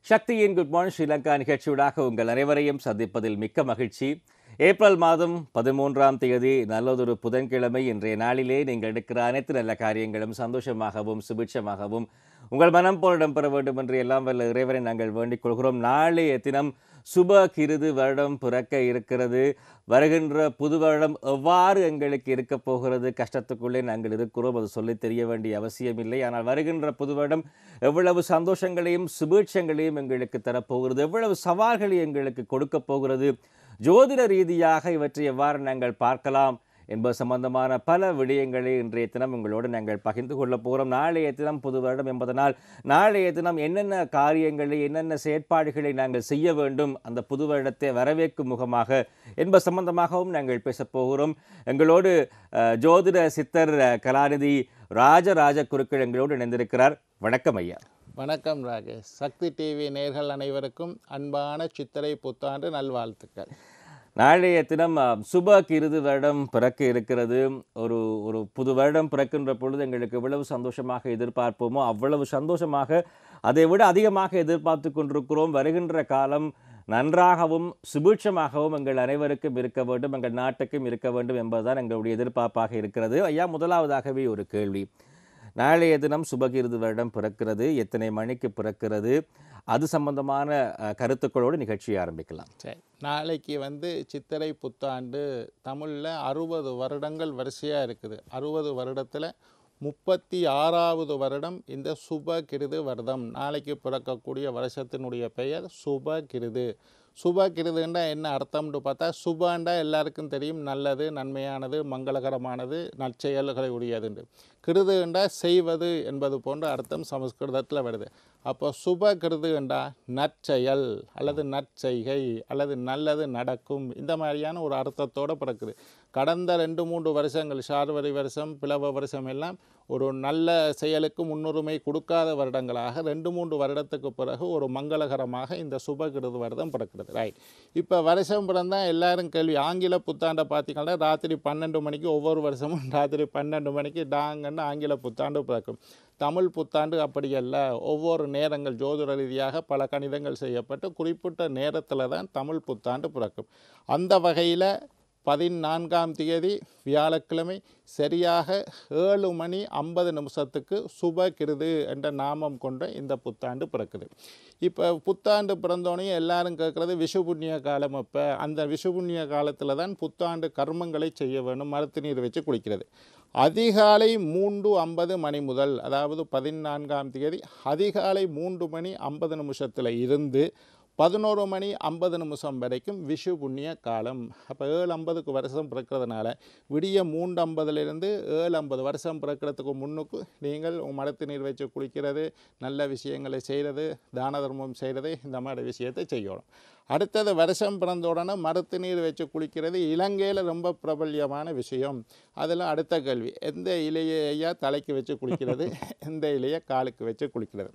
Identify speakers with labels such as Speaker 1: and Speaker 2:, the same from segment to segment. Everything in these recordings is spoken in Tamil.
Speaker 1: சக்தியின் குட் மார்னிங் ஸ்ரீலங்கா நிகழ்ச்சியூடாக உங்கள் அனைவரையும் சந்திப்பதில் மிக்க மகிழ்ச்சி ஏப்ரல் மாதம் பதிமூன்றாம் தேதி நல்லதொரு புதன்கிழமை இன்றைய நாளிலே நீங்கள் எடுக்கிற அனைத்து நல்ல காரியங்களும் சந்தோஷமாகவும் சுபிட்சமாகவும் உங்கள் மனம் போல் இடம்பெற வேண்டும் என்று எல்லாம் வல்ல இறைவனை நாங்கள் வேண்டிக் கொள்கிறோம் நாளைய தினம் சுப கிருது வருடம் பிறக்க இருக்கிறது வருகின்ற புது வருடம் எவ்வாறு எங்களுக்கு இருக்க போகிறது கஷ்டத்துக்குள்ளே நாங்கள் இருக்கிறோம் அது சொல்லி தெரிய வேண்டிய அவசியமில்லை ஆனால் வருகின்ற புது வருடம் எவ்வளவு சந்தோஷங்களையும் சுபீட்சங்களையும் எங்களுக்கு தரப்போகிறது எவ்வளவு சவால்களை எங்களுக்கு கொடுக்க போகிறது ஜோதிட ரீதியாக இவற்றை எவ்வாறு நாங்கள் பார்க்கலாம் என்பது சம்பந்தமான பல விடயங்களை இன்றைய தினம் உங்களோடு நாங்கள் பகிர்ந்து கொள்ளப் போகிறோம் நாளைய தினம் புது வருடம் என்பதனால் நாளைய தினம் என்னென்ன காரியங்களை என்னென்ன செயற்பாடுகளை நாங்கள் செய்ய வேண்டும் அந்த புது வருடத்தை வரவேற்கும் முகமாக என்பது சம்பந்தமாகவும் நாங்கள் பேசப் போகிறோம் எங்களோடு அஹ், ஜோதிட சித்தர் அஹ், கலாநிதி ராஜராஜ குருக்கள் எங்களோடு இணைந்திருக்கிறார் வணக்கம் ஐயா
Speaker 2: வணக்கம் ராகேஷ் சக்தி டிவி நேர்கள் அனைவருக்கும் அன்பான சித்திரை புத்தாண்டு நல்வாழ்த்துக்கள்
Speaker 1: நாளைய தினம் அஹ், சுப கிருது வருடம் பிறக்க இருக்கிறது ஒரு ஒரு புது வருடம் பிறக்கின்ற பொழுது எங்களுக்கு எவ்வளவு சந்தோஷமாக எதிர்பார்ப்போமோ அவ்வளவு சந்தோஷமாக அதை விட அதிகமாக எதிர்பார்த்து கொண்டிருக்கிறோம் வருகின்ற காலம் நன்றாகவும் சுபீட்சமாகவும் எங்கள் அனைவருக்கும் இருக்க வேண்டும் எங்கள் நாட்டுக்கும் இருக்க வேண்டும் என்பதுதான் எங்களுடைய எதிர்பார்ப்பாக இருக்கிறது ஐயா முதலாவதாகவே ஒரு கேள்வி நாளைய தினம் சுபகிருது வருடம் பிறக்கிறது எத்தனை மணிக்கு பிறக்கிறது அது சம்பந்தமான அஹ், கருத்துக்களோடு நிகழ்ச்சியை ஆரம்பிக்கலாம்
Speaker 2: சரி நாளைக்கு வந்து சித்திரை புத்தாண்டு தமிழில் அறுபது வருடங்கள் வரிசையாக இருக்குது அறுபது வருடத்தில் முப்பத்தி ஆறாவது வருடம் இந்த சுப கிருது வருடம் நாளைக்கு பிறக்கக்கூடிய வருஷத்தினுடைய பெயர் சுப கிருது சுப கிருதுண்டா என்ன அர்த்தம்னு பார்த்தா சுபண்டா எல்லாருக்கும் தெரியும் நல்லது நன்மையானது மங்களகரமானது நற்செயல்களை உடையதுண்டு கிருதுண்டா செய்வது என்பது போன்ற அர்த்தம் சமஸ்கிருதத்தில் வருது அப்போ சுப கிருதுண்டா நற்செயல் அல்லது நற்செய்கை அல்லது நல்லது நடக்கும் இந்த மாதிரியான ஒரு அர்த்தத்தோடு பிறக்குது கடந்த ரெண்டு மூன்று வருஷங்கள் சார்வரி வருஷம் பிளவ வருஷம் எல்லாம் ஒரு நல்ல செயலுக்கு முன்னுரிமை கொடுக்காத வருடங்களாக ரெண்டு மூன்று வருடத்துக்கு பிறகு ஒரு மங்களகரமாக இந்த சுபகிருது வருடம் பிறக்கிறது ரைட் இப்போ வருஷம் பிறந்தால் எல்லாரும் கேள்வி ஆங்கில புத்தாண்டை பார்த்தீங்கன்னா ராத்திரி பன்னெண்டு மணிக்கு ஒவ்வொரு வருஷமும் ராத்திரி பன்னெண்டு மணிக்கு டாங்கன்னு ஆங்கில புத்தாண்டு பிறக்கும் தமிழ் புத்தாண்டு அப்படியல்ல ஒவ்வொரு நேரங்கள் ஜோதிட ரீதியாக பல கணிதங்கள் செய்யப்பட்டு குறிப்பிட்ட நேரத்தில் தான் தமிழ் புத்தாண்டு பிறக்கும் அந்த வகையில் பதினான்காம் தேதி வியாழக்கிழமை சரியாக ஏழு மணி ஐம்பது நிமிஷத்துக்கு சுப கிருது என்ற நாமம் கொண்ட இந்த புத்தாண்டு பிறக்குது இப்போ புத்தாண்டு பிறந்தோடனே எல்லாரும் கேட்குறது விஷு புண்ணிய காலம் அப்போ அந்த விஷு புண்ணிய காலத்தில் தான் புத்தாண்டு கர்மங்களை செய்ய வேண்டும் மரத்து நீர் வச்சு குளிக்கிறது அதிகாலை மூன்று ஐம்பது மணி முதல் அதாவது பதினான்காம் தேதி அதிகாலை மூன்று மணி ஐம்பது நிமிஷத்தில் இருந்து பதினோரு மணி ஐம்பது நிமிஷம் வரைக்கும் விஷு புண்ணிய காலம் அப்போ ஏழு ஐம்பதுக்கு வருஷம் பிறக்கிறதுனால விடிய மூன்று ஐம்பதுலேருந்து ஏழு ஐம்பது வருஷம் பிறக்கிறதுக்கு முன்னுக்கு நீங்கள் உங்கள் மரத்து நீர் வச்சு குளிக்கிறது நல்ல விஷயங்களை செய்கிறது தான தர்மம் செய்கிறது இந்த மாதிரி விஷயத்தை செய்யணும் அடுத்தது வருஷம் பிறந்த உடனே மரத்து நீர் வச்சு குளிக்கிறது இலங்கையில் ரொம்ப பிரபல்யமான விஷயம் அதில் அடுத்த கேள்வி எந்த இலையை தலைக்கு வச்சு குளிக்கிறது எந்த இலையை காலுக்கு வச்சு குளிக்கிறது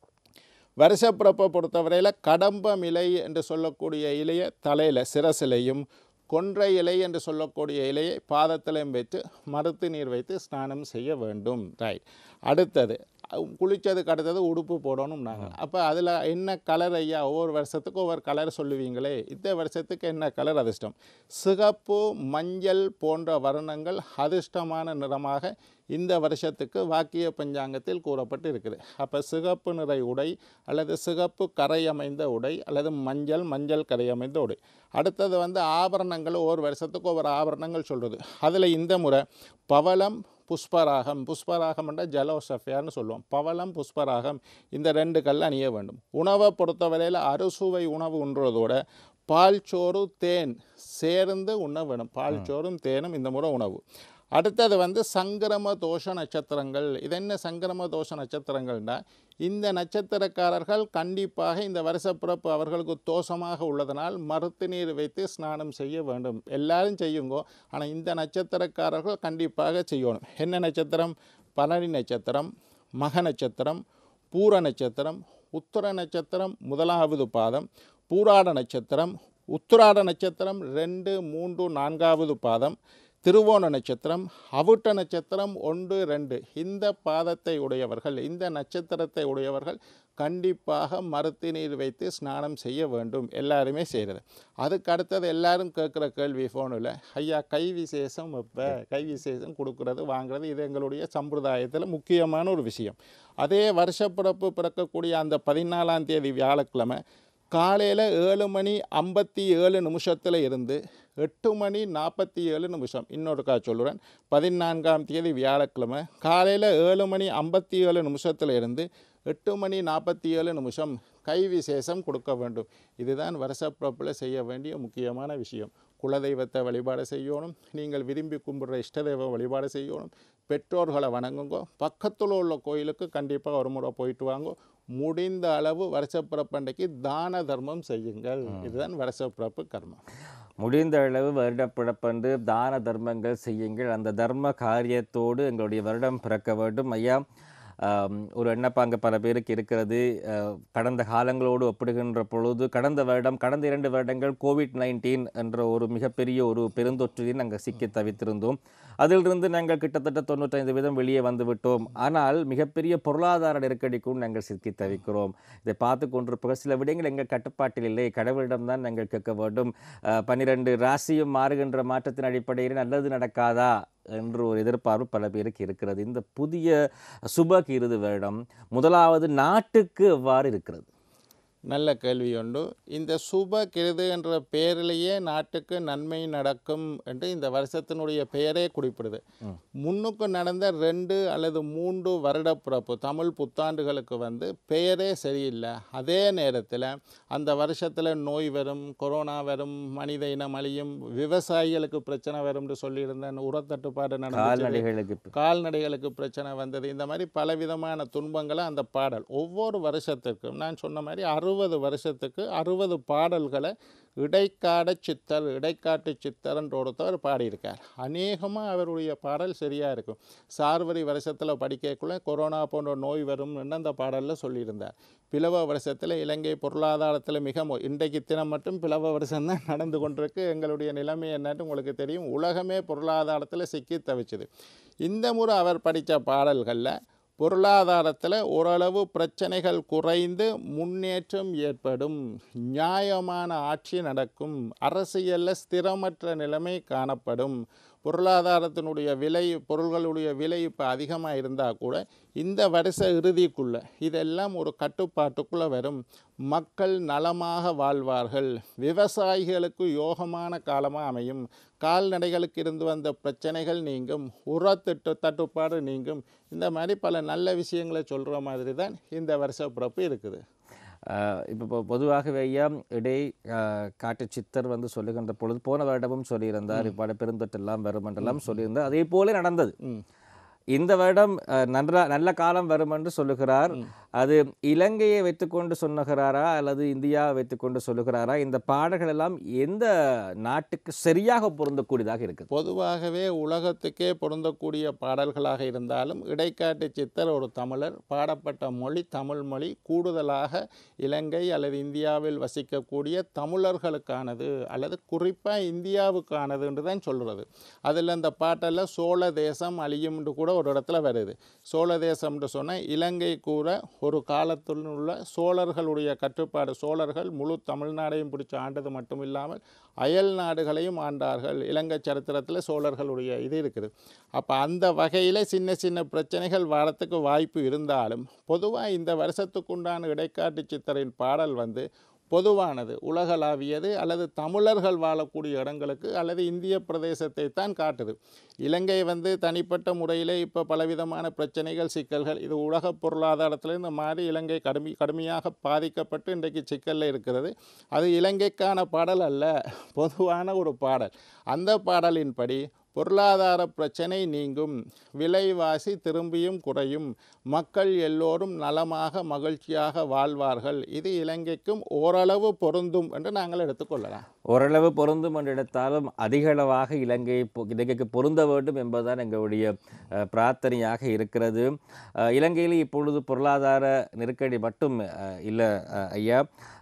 Speaker 2: வருஷப்பிறப்பை பொறுத்தவரையில் கடம்பம் இலை என்று சொல்லக்கூடிய இலையை தலையில் சிரசிலையும் கொன்றை இலை என்று சொல்லக்கூடிய இலையை பாதத்திலையும் வைத்து மருத்து நீர் வைத்து ஸ்நானம் செய்ய வேண்டும் ரைட் அடுத்தது அஹ் குளிச்சதுக்கு அடுத்தது உடுப்பு போடணும் நாங்கள் அப்போ அதில் என்ன கலர் ஐயா ஒவ்வொரு வருஷத்துக்கும் ஒவ்வொரு கலர் சொல்லுவீங்களே இந்த வருஷத்துக்கு என்ன கலர் அதிர்ஷ்டம் சிகப்பு மஞ்சள் போன்ற வர்ணங்கள் அதிர்ஷ்டமான நிறமாக இந்த வருஷத்துக்கு வாக்கிய பஞ்சாங்கத்தில் கூறப்பட்டு இருக்குது அப்போ சிகப்பு நிறை உடை அல்லது சிகப்பு கரை அமைந்த உடை அல்லது மஞ்சள் மஞ்சள் கரை அமைந்த உடை அடுத்தது வந்து ஆபரணங்கள் ஒவ்வொரு வருஷத்துக்கு ஒவ்வொரு ஆபரணங்கள் சொல்கிறது அதில் இந்த முறை பவளம் புஷ்பராகம் புஷ்பராகம்ன்ற ஜலோசஃபியான்னு சொல்லுவோம் பவளம் புஷ்பராகம் இந்த ரெண்டு கல் அணிய வேண்டும் உணவை பொறுத்தவரையில் அறுசுவை உணவு உண்றதோட பால் சோறு தேன் சேர்ந்து உண்ண வேணும் பால் சோறும் தேனும் இந்த முறை உணவு அடுத்தது வந்து சங்கிரம தோஷ நட்சத்திரங்கள் இது என்ன சங்கிரம தோஷ நட்சத்திரங்கள்னா இந்த நட்சத்திரக்காரர்கள் கண்டிப்பாக இந்த வருஷப்பிறப்பு அவர்களுக்கு தோஷமாக உள்ளதனால் மருத்து நீர் வைத்து ஸ்நானம் செய்ய வேண்டும் எல்லாரும் செய்யுங்கோ ஆனால் இந்த நட்சத்திரக்காரர்கள் கண்டிப்பாக செய்யணும் என்ன நட்சத்திரம் பரணி நட்சத்திரம் மக நட்சத்திரம் பூர நட்சத்திரம் உத்தர நட்சத்திரம் முதலாவது பாதம் பூராட நட்சத்திரம் உத்திராட நட்சத்திரம் ரெண்டு மூன்று நான்காவது பாதம் திருவோண நட்சத்திரம் அவுட்ட நட்சத்திரம் ஒன்று ரெண்டு இந்த பாதத்தை உடையவர்கள் இந்த நட்சத்திரத்தை உடையவர்கள் கண்டிப்பாக மருத்து நீர் வைத்து ஸ்நானம் செய்ய வேண்டும் எல்லாருமே செய்கிறது அதுக்கு அடுத்தது எல்லாரும் கேட்குற கேள்வி ஃபோனில் ஐயா கை விசேஷம் இப்போ கை விசேஷம் கொடுக்கறது வாங்குறது இது எங்களுடைய சம்பிரதாயத்தில் முக்கியமான ஒரு விஷயம் அதே வருஷப்பிறப்பு பிறக்கக்கூடிய அந்த பதினாலாம் தேதி வியாழக்கிழமை காலையில் ஏழு மணி ஐம்பத்தி ஏழு நிமிஷத்தில் இருந்து எட்டு மணி நாற்பத்தி ஏழு நிமிஷம் இன்னொருக்கா சொல்கிறேன் பதினான்காம் தேதி வியாழக்கிழமை காலையில் ஏழு மணி ஐம்பத்தி ஏழு நிமிஷத்தில் இருந்து எட்டு மணி நாற்பத்தி ஏழு நிமிஷம் கை விசேஷம் கொடுக்க வேண்டும் இதுதான் வருஷப்பிறப்பில் செய்ய வேண்டிய முக்கியமான விஷயம் குலதெய்வத்தை வழிபாடு செய்யணும் நீங்கள் விரும்பி கும்பிடுற இஷ்ட தெய்வ வழிபாடு செய்யணும் பெற்றோர்களை வணங்குங்க பக்கத்தில் உள்ள கோயிலுக்கு கண்டிப்பாக ஒரு முறை போயிட்டு வாங்க முடிந்த அளவு வருஷப்பிறப்பண்டைக்கு தான தர்மம் செய்யுங்கள் இதுதான் வருஷப்பிறப்பு கர்மம்
Speaker 1: முடிந்த அளவு வருடப்பிறப்பன்று தான தர்மங்கள் செய்யுங்கள் அந்த தர்ம காரியத்தோடு எங்களுடைய வருடம் பிறக்க வேண்டும் ஐயா ஆம், ஒரு எண்ணப்பாங்க பல பேருக்கு இருக்கிறது அஹ், கடந்த காலங்களோடு ஒப்பிடுகின்ற பொழுது கடந்த வருடம் கடந்த இரண்டு வருடங்கள் கோவிட் நைன்டீன் என்ற ஒரு மிகப்பெரிய ஒரு பெருந்தொற்றில் நாங்கள் சிக்கி தவித்திருந்தோம் அதிலிருந்து நாங்கள் கிட்டத்தட்ட தொண்ணூற்றைந்து வீதம் வெளியே வந்து விட்டோம் ஆனால் மிகப்பெரிய பொருளாதார நெருக்கடிக்கும் நாங்கள் சிக்கி தவிக்கிறோம் இதை பார்த்து கொண்டிருப்ப சில விடயங்கள் எங்கள் கட்டுப்பாட்டில் இல்லை கடவுளிடம்தான் நாங்கள் கேட்க வேண்டும் அஹ், பன்னிரண்டு ராசியும் மாறுகின்ற மாற்றத்தின் அடிப்படையில் நல்லது நடக்காதா என்று ஒரு எதிர்பார்ப்பு பல பேருக்கு இருக்கிறது இந்த புதிய சுப கிருது வருடம் முதலாவது நாட்டுக்கு எவ்வாறு இருக்கிறது
Speaker 2: நல்ல கேள்வி உண்டு இந்த சுப கிருது என்ற பெயரிலேயே நாட்டுக்கு நன்மை நடக்கும் என்று இந்த வருஷத்தினுடைய பெயரே குறிப்பிடுது முன்னுக்கு நடந்த ரெண்டு அல்லது மூன்று வருட பிறப்பு தமிழ் புத்தாண்டுகளுக்கு வந்து பெயரே சரியில்லை அதே நேரத்தில் அந்த வருஷத்தில் நோய் வரும் கொரோனா வரும் மனித இனம் அழியும் விவசாயிகளுக்கு பிரச்சனை வரும்னு சொல்லியிருந்தேன் உரத்தட்டுப்பாடு நடந்துச்சு
Speaker 1: கால்நடைகளுக்கு
Speaker 2: கால்நடைகளுக்கு பிரச்சனை வந்தது இந்த மாதிரி பலவிதமான துன்பங்களை அந்த பாடல் ஒவ்வொரு வருஷத்துக்கும் நான் சொன்ன மாதிரி அறுபது வருஷத்துக்கு அறுபது பாடல்களை இடைக்காட சித்தர் இடைக்காட்டு சித்தர்ன்ற ஒருத்தவர் பாடியிருக்கார் அநேகமாக அவருடைய பாடல் சரியாக இருக்கும் சார்வரி வருஷத்தில் படிக்கக்குள்ள கொரோனா போன்ற நோய் வரும்னு அந்த பாடலில் சொல்லியிருந்தார் பிளவ வருஷத்தில் இலங்கை பொருளாதாரத்தில் மிக மோ- இன்றைக்கு தினம் மட்டும் பிளவ வருஷம்தான் நடந்து கொண்டிருக்கு எங்களுடைய நிலைமை என்னன்னு உங்களுக்கு தெரியும் உலகமே பொருளாதாரத்தில் சிக்கி தவிச்சுது இந்த முறை அவர் படித்த பாடல்களில் பொருளாதாரத்தில் ஓரளவு பிரச்சனைகள் குறைந்து முன்னேற்றம் ஏற்படும் நியாயமான ஆட்சி நடக்கும் அரசியலில் ஸ்திரமற்ற நிலைமை காணப்படும் பொருளாதாரத்தினுடைய விலை பொருள்களுடைய விலை இப்போ அதிகமாக இருந்தால் கூட இந்த வருஷ இறுதிக்குள்ளே இதெல்லாம் ஒரு கட்டுப்பாட்டுக்குள்ளே வரும் மக்கள் நலமாக வாழ்வார்கள் விவசாயிகளுக்கு யோகமான காலமாக அமையும் கால்நடைகளுக்கு இருந்து வந்த பிரச்சனைகள் நீங்கும் உரத்திட்டு தட்டுப்பாடு நீங்கும் இந்த மாதிரி பல நல்ல விஷயங்களை சொல்கிற மாதிரி தான் இந்த வருஷ பிறப்பு இருக்குது
Speaker 1: ஆஹ் இப்போ பொ- பொதுவாகவே ஐயா இடை ஆஹ், காட்டு சித்தர் வந்து சொல்லுகின்ற பொழுது போன வருடமும் சொல்லியிருந்தார் இப்போ பெருந்தொற்றெல்லாம் வரும் என்றெல்லாம் சொல்லியிருந்தார் அதே போல நடந்தது
Speaker 2: ம்
Speaker 1: இந்த வருடம் அஹ், நன்றா நல்ல காலம் வரும் என்று சொல்லுகிறார் அது இலங்கையை வைத்துக்கொண்டு சொல்லுகிறாரா அல்லது இந்தியாவை வைத்துக்கொண்டு சொல்லுகிறாரா இந்த பாடல்கள் எல்லாம் எந்த நாட்டுக்கு சரியாக பொருந்தக்கூடியதாக இருக்குது
Speaker 2: பொதுவாகவே உலகத்துக்கே பொருந்தக்கூடிய பாடல்களாக இருந்தாலும் இடைக்காட்டு சித்தர் ஒரு தமிழர் பாடப்பட்ட மொழி தமிழ் மொழி கூடுதலாக இலங்கை அல்லது இந்தியாவில் வசிக்கக்கூடிய தமிழர்களுக்கானது அல்லது குறிப்பாக இந்தியாவுக்கானது என்று தான் சொல்கிறது அதில் அந்த பாட்டெல்லாம் சோழ தேசம் அழியும்னு கூட ஒரு இடத்துல வருது சோழ தேசம்னு சொன்னால் இலங்கை கூட ஒரு காலத்தில் உள்ள சோழர்களுடைய கட்டுப்பாடு சோழர்கள் முழு தமிழ்நாடையும் பிடிச்ச ஆண்டது மட்டும் இல்லாமல் அயல் நாடுகளையும் ஆண்டார்கள் இலங்கை சரித்திரத்தில் சோழர்களுடைய இது இருக்குது அப்போ அந்த வகையில் சின்ன சின்ன பிரச்சனைகள் வரத்துக்கு வாய்ப்பு இருந்தாலும் பொதுவாக இந்த வருஷத்துக்குண்டான இடைக்காட்டு சித்தரின் பாடல் வந்து பொதுவானது உலகளாவியது அல்லது தமிழர்கள் வாழக்கூடிய இடங்களுக்கு அல்லது இந்திய பிரதேசத்தை தான் காட்டுது இலங்கை வந்து தனிப்பட்ட முறையில் இப்போ பலவிதமான பிரச்சனைகள் சிக்கல்கள் இது உலக பொருளாதாரத்தில் இந்த மாதிரி இலங்கை கடுமை கடுமையாக பாதிக்கப்பட்டு இன்றைக்கு சிக்கலில் இருக்கிறது அது இலங்கைக்கான பாடல் அல்ல பொதுவான ஒரு பாடல் அந்த பாடலின்படி பொருளாதார பிரச்சனை நீங்கும் விலைவாசி திரும்பியும் குறையும் மக்கள் எல்லோரும் நலமாக மகிழ்ச்சியாக வாழ்வார்கள் இது இலங்கைக்கும் ஓரளவு பொருந்தும் என்று நாங்கள் எடுத்துக்கொள்ளலாம்
Speaker 1: ஓரளவு பொருந்தும் என்று எடுத்தாலும் அதிக அளவாக இலங்கை பொ- இலங்கைக்கு பொருந்த வேண்டும் என்பதுதான் எங்களுடைய அஹ், பிரார்த்தனையாக இருக்கிறது அஹ், இலங்கையில் இப்பொழுது பொருளாதார நெருக்கடி மட்டும் இல்லை ஐயா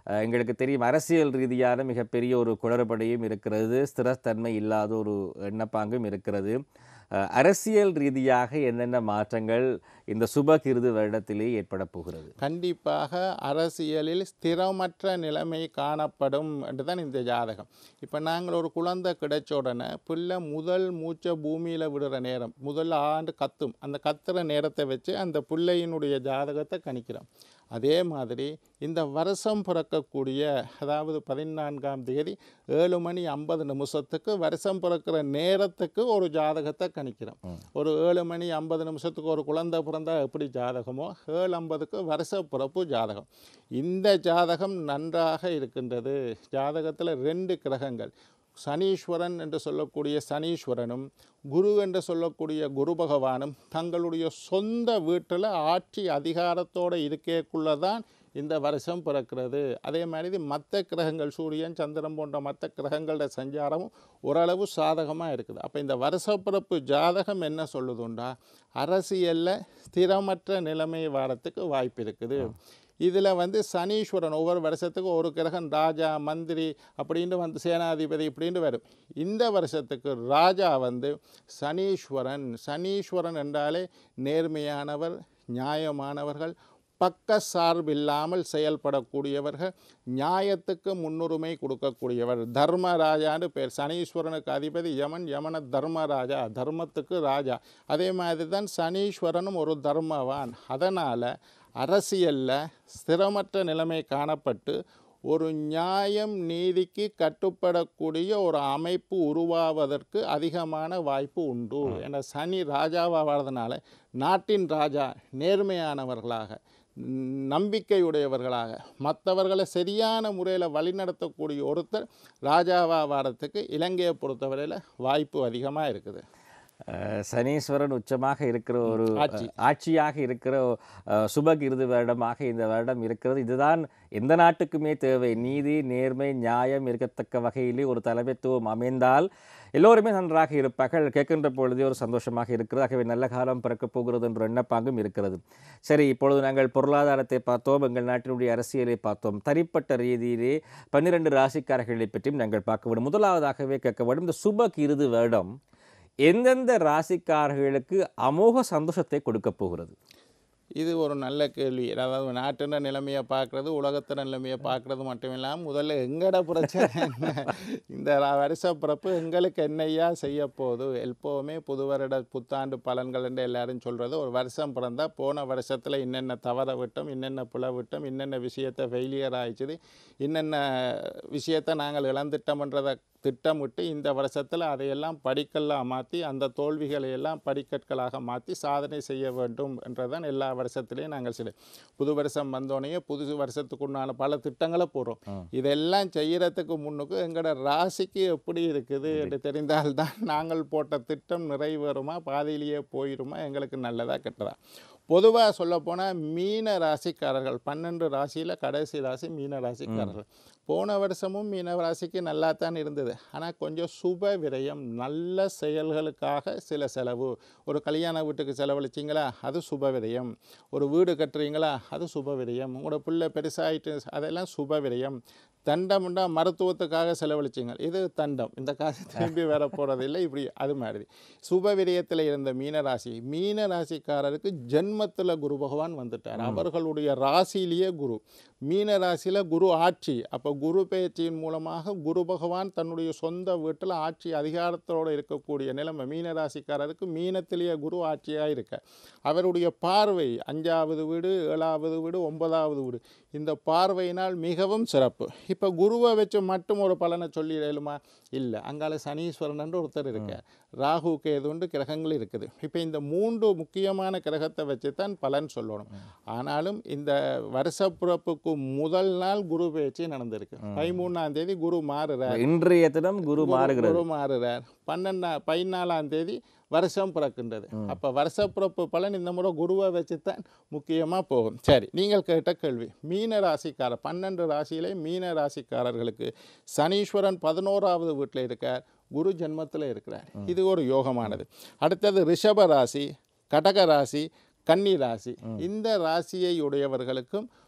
Speaker 1: அஹ், எங்களுக்கு தெரியும் அரசியல் ரீதியான மிகப்பெரிய ஒரு குளறுபடியும் இருக்கிறது ஸ்திரத்தன்மை இல்லாத ஒரு எண்ணப்பாங்கும் இருக்கிறது அஹ், அரசியல் ரீதியாக என்னென்ன மாற்றங்கள் இந்த சுபகிருது வருடத்திலே ஏற்பட போகிறது
Speaker 2: கண்டிப்பாக அரசியலில் ஸ்திரமற்ற நிலைமை காணப்படும் என்று தான் இந்த ஜாதகம் இப்போ நாங்கள் ஒரு குழந்தை கிடைச்ச உடனே பிள்ளை முதல் மூச்சை பூமியில் விடுற நேரம் முதல் ஆண்டு கத்தும் அந்த கத்துற நேரத்தை வச்சு அந்த பிள்ளையினுடைய ஜாதகத்தை கணிக்கிறோம் அதே மாதிரி இந்த வருஷம் பிறக்கக்கூடிய அதாவது பதினான்காம் தேதி ஏழு மணி ஐம்பது நிமிஷத்துக்கு வருஷம் பிறக்கிற நேரத்துக்கு ஒரு ஜாதகத்தை கணிக்கிறோம் ஒரு ஏழு மணி ஐம்பது நிமிஷத்துக்கு ஒரு குழந்தை பிறந்தா எப்படி ஜாதகமோ ஏழு ஐம்பதுக்கு வருஷ பிறப்பு ஜாதகம் இந்த ஜாதகம் நன்றாக இருக்கின்றது ஜாதகத்தில் ரெண்டு கிரகங்கள் சனீஸ்வரன் என்று சொல்லக்கூடிய சனீஸ்வரனும் குரு என்று சொல்லக்கூடிய குரு பகவானும் தங்களுடைய சொந்த வீட்டில் ஆட்சி அதிகாரத்தோடு இருக்கேக்குள்ள தான் இந்த வருஷம் பிறக்கிறது அதே மாதிரி மற்ற கிரகங்கள் சூரியன் சந்திரன் போன்ற மற்ற கிரகங்களோட சஞ்சாரமும் ஓரளவு சாதகமாக இருக்குது அப்போ இந்த வருஷப்பிறப்பு ஜாதகம் என்ன சொல்லுதுண்டா அரசியலில் ஸ்திரமற்ற நிலைமை வாரத்துக்கு வாய்ப்பு இருக்குது இதில் வந்து சனீஸ்வரன் ஒவ்வொரு வருஷத்துக்கு ஒரு கிரகம் ராஜா மந்திரி அப்படின்னு வந்து சேனாதிபதி இப்படின்னு வரும் இந்த வருஷத்துக்கு ராஜா வந்து சனீஸ்வரன் சனீஸ்வரன் என்றாலே நேர்மையானவர் நியாயமானவர்கள் பக்க சார்பில்லாமல் செயல்படக்கூடியவர்கள் நியாயத்துக்கு முன்னுரிமை கொடுக்கக்கூடியவர் தர்மராஜான்னு பேர் சனீஸ்வரனுக்கு அதிபதி யமன் யமன தர்மராஜா தர்மத்துக்கு ராஜா அதே மாதிரி தான் சனீஸ்வரனும் ஒரு தர்மவான் அதனால் அரசியலில் ஸ்திரமற்ற நிலைமை காணப்பட்டு ஒரு நியாயம் நீதிக்கு கட்டுப்படக்கூடிய ஒரு அமைப்பு உருவாவதற்கு அதிகமான வாய்ப்பு உண்டு ஏன்னா சனி ராஜாவாகிறதுனால நாட்டின் ராஜா நேர்மையானவர்களாக ந- நம்பிக்கையுடையவர்களாக மற்றவர்களை சரியான முறையில் வழிநடத்தக்கூடிய ஒருத்தர் ராஜாவா வாரத்துக்கு இலங்கையை பொறுத்தவரையில் வாய்ப்பு அதிகமாக இருக்குது
Speaker 1: அஹ், சனீஸ்வரன் உச்சமாக இருக்கிற ஒரு
Speaker 2: ஆட்சி.
Speaker 1: அஹ், ஆட்சியாக இருக்கிற அஹ், சுபகிருது வருடமாக இந்த வருடம் இருக்கிறது இதுதான் எந்த நாட்டுக்குமே தேவை நீதி நேர்மை நியாயம் இருக்கத்தக்க வகையிலே ஒரு தலைமைத்துவம் அமைந்தால் எல்லோருமே நன்றாக இருப்பார்கள் கேட்கின்ற பொழுதே ஒரு சந்தோஷமாக இருக்கிறது ஆகவே நல்ல காலம் பிறக்கப் போகிறது என்ற எண்ணப்பாங்கும் இருக்கிறது சரி இப்பொழுது நாங்கள் பொருளாதாரத்தை பார்த்தோம் எங்கள் நாட்டினுடைய அரசியலை பார்த்தோம் தனிப்பட்ட ரீதியிலே பன்னிரண்டு ராசிக்காரர்களை பற்றியும் நாங்கள் பார்க்க வேண்டும் முதலாவதாகவே கேட்க வேண்டும் இந்த சுபகிருது வருடம் எந்தெந்த ராசிக்காரர்களுக்கு அமோக சந்தோஷத்தை கொடுக்க போகிறது
Speaker 2: இது ஒரு நல்ல கேள்வி அதாவது நாட்டின நிலைமையை பார்க்குறது உலகத்தின நிலைமையை பார்க்குறது மட்டும் இல்லாமல் முதல்ல எங்கட பிரச்சனை என்ன இந்த ர- வருஷ பிறப்பு எங்களுக்கு என்னையா செய்ய போகுது எப்போவுமே புது வருட புத்தாண்டு பலன்கள் என்று எல்லாரும் சொல்கிறது ஒரு வருஷம் பிறந்தா போன வருஷத்தில் என்னென்ன தவற விட்டோம் என்னென்ன புல விட்டோம் என்னென்ன விஷயத்தை ஃபெயிலியர் ஆயிடுச்சுது என்னென்ன விஷயத்தை நாங்கள் இழந்துட்டோம்ன்றதை திட்டமிட்டு இந்த வருஷத்தில் அதையெல்லாம் படிக்கல்லாக மாற்றி அந்த தோல்விகளை எல்லாம் படிக்கற்களாக மாற்றி சாதனை செய்ய வேண்டும் என்றதான் எல்லா வருஷத்துலேயும் நாங்கள் சில புது வருஷம் வந்தோடனே புது வருஷத்துக்குண்டான பல திட்டங்களை போடுறோம் இதெல்லாம் செய்யறதுக்கு முன்னுக்கு எங்களோட ராசிக்கு எப்படி இருக்குது என்று தெரிந்தால்தான் நாங்கள் போட்ட திட்டம் நிறைவேறுமா பாதியிலேயே போயிருமா எங்களுக்கு நல்லதா கெட்டதா பொதுவாக சொல்லப்போனால் மீன ராசிக்காரர்கள் பன்னெண்டு ராசியில் கடைசி ராசி மீன ராசிக்காரர்கள் போன வருஷமும் மீன ராசிக்கு நல்லா தான் இருந்தது ஆனால் கொஞ்சம் சுப விரயம் நல்ல செயல்களுக்காக சில செலவு ஒரு கல்யாண வீட்டுக்கு செலவழிச்சிங்களா அது சுப விரயம் ஒரு வீடு கட்டுறீங்களா அது சுப விரயம் உங்களோட பிள்ளை பெருசாயிட்டு அதெல்லாம் சுப விரயம் தண்டம்ண்டா மருத்துவத்துக்காக செலவழிச்சிங்க இது தண்டம் இந்த காசு திரும்பி வர போகிறதில்லை இப்படி அது மாதிரி சுப விரயத்தில் இருந்த மீனராசி மீன ராசிக்காரருக்கு ஜென்மத்தில் குரு பகவான் வந்துட்டார் அவர்களுடைய ராசியிலேயே குரு மீன ராசியில் குரு ஆட்சி அப்போ குரு பெயர்ச்சியின் மூலமாக குரு பகவான் தன்னுடைய சொந்த வீட்டில் ஆட்சி அதிகாரத்தோடு இருக்கக்கூடிய நிலைமை மீன ராசிக்காரருக்கு மீனத்திலேயே குரு ஆட்சியாக இருக்க அவருடைய பார்வை அஞ்சாவது வீடு ஏழாவது வீடு ஒன்பதாவது வீடு இந்த பார்வையினால் மிகவும் சிறப்பு இப்போ குருவை வச்சு மட்டும் ஒரு பலனை சொல்லிடலுமா இல்லை அங்கால சனீஸ்வரன் ஒருத்தர் இருக்க ராகு கேதுண்டு கிரகங்கள் இருக்குது இப்போ இந்த மூன்று முக்கியமான கிரகத்தை வச்சு தான் பலன் சொல்லணும் ஆனாலும் இந்த வருஷப்பிறப்புக்கு முதல் நாள் குரு பேச்சு நடந்திருக்கு பதிமூணாம் தேதி குரு மாறுறார்
Speaker 1: இன்றைய தினம் குரு மாறுகிறது
Speaker 2: குரு மாறுறார் பன்னெண்டா பதினாலாம் தேதி வருஷம் பிறக்கின்றது அப்போ வருஷப்பிறப்பு பலன் இந்த முறை குருவை வச்சு தான் முக்கியமாக போகும் சரி நீங்கள் கேட்ட கேள்வி மீன ராசிக்காரர் பன்னெண்டு ராசியிலே மீன ராசிக்காரர்களுக்கு சனீஸ்வரன் பதினோராவது வீட்டில் இருக்கார் குரு ஜென்மத்தில் இருக்கிறார் இது ஒரு யோகமானது அடுத்தது ரிஷப ராசி கடக ராசி கன்னி ராசி இந்த ராசியை உடையவர்களுக்கும்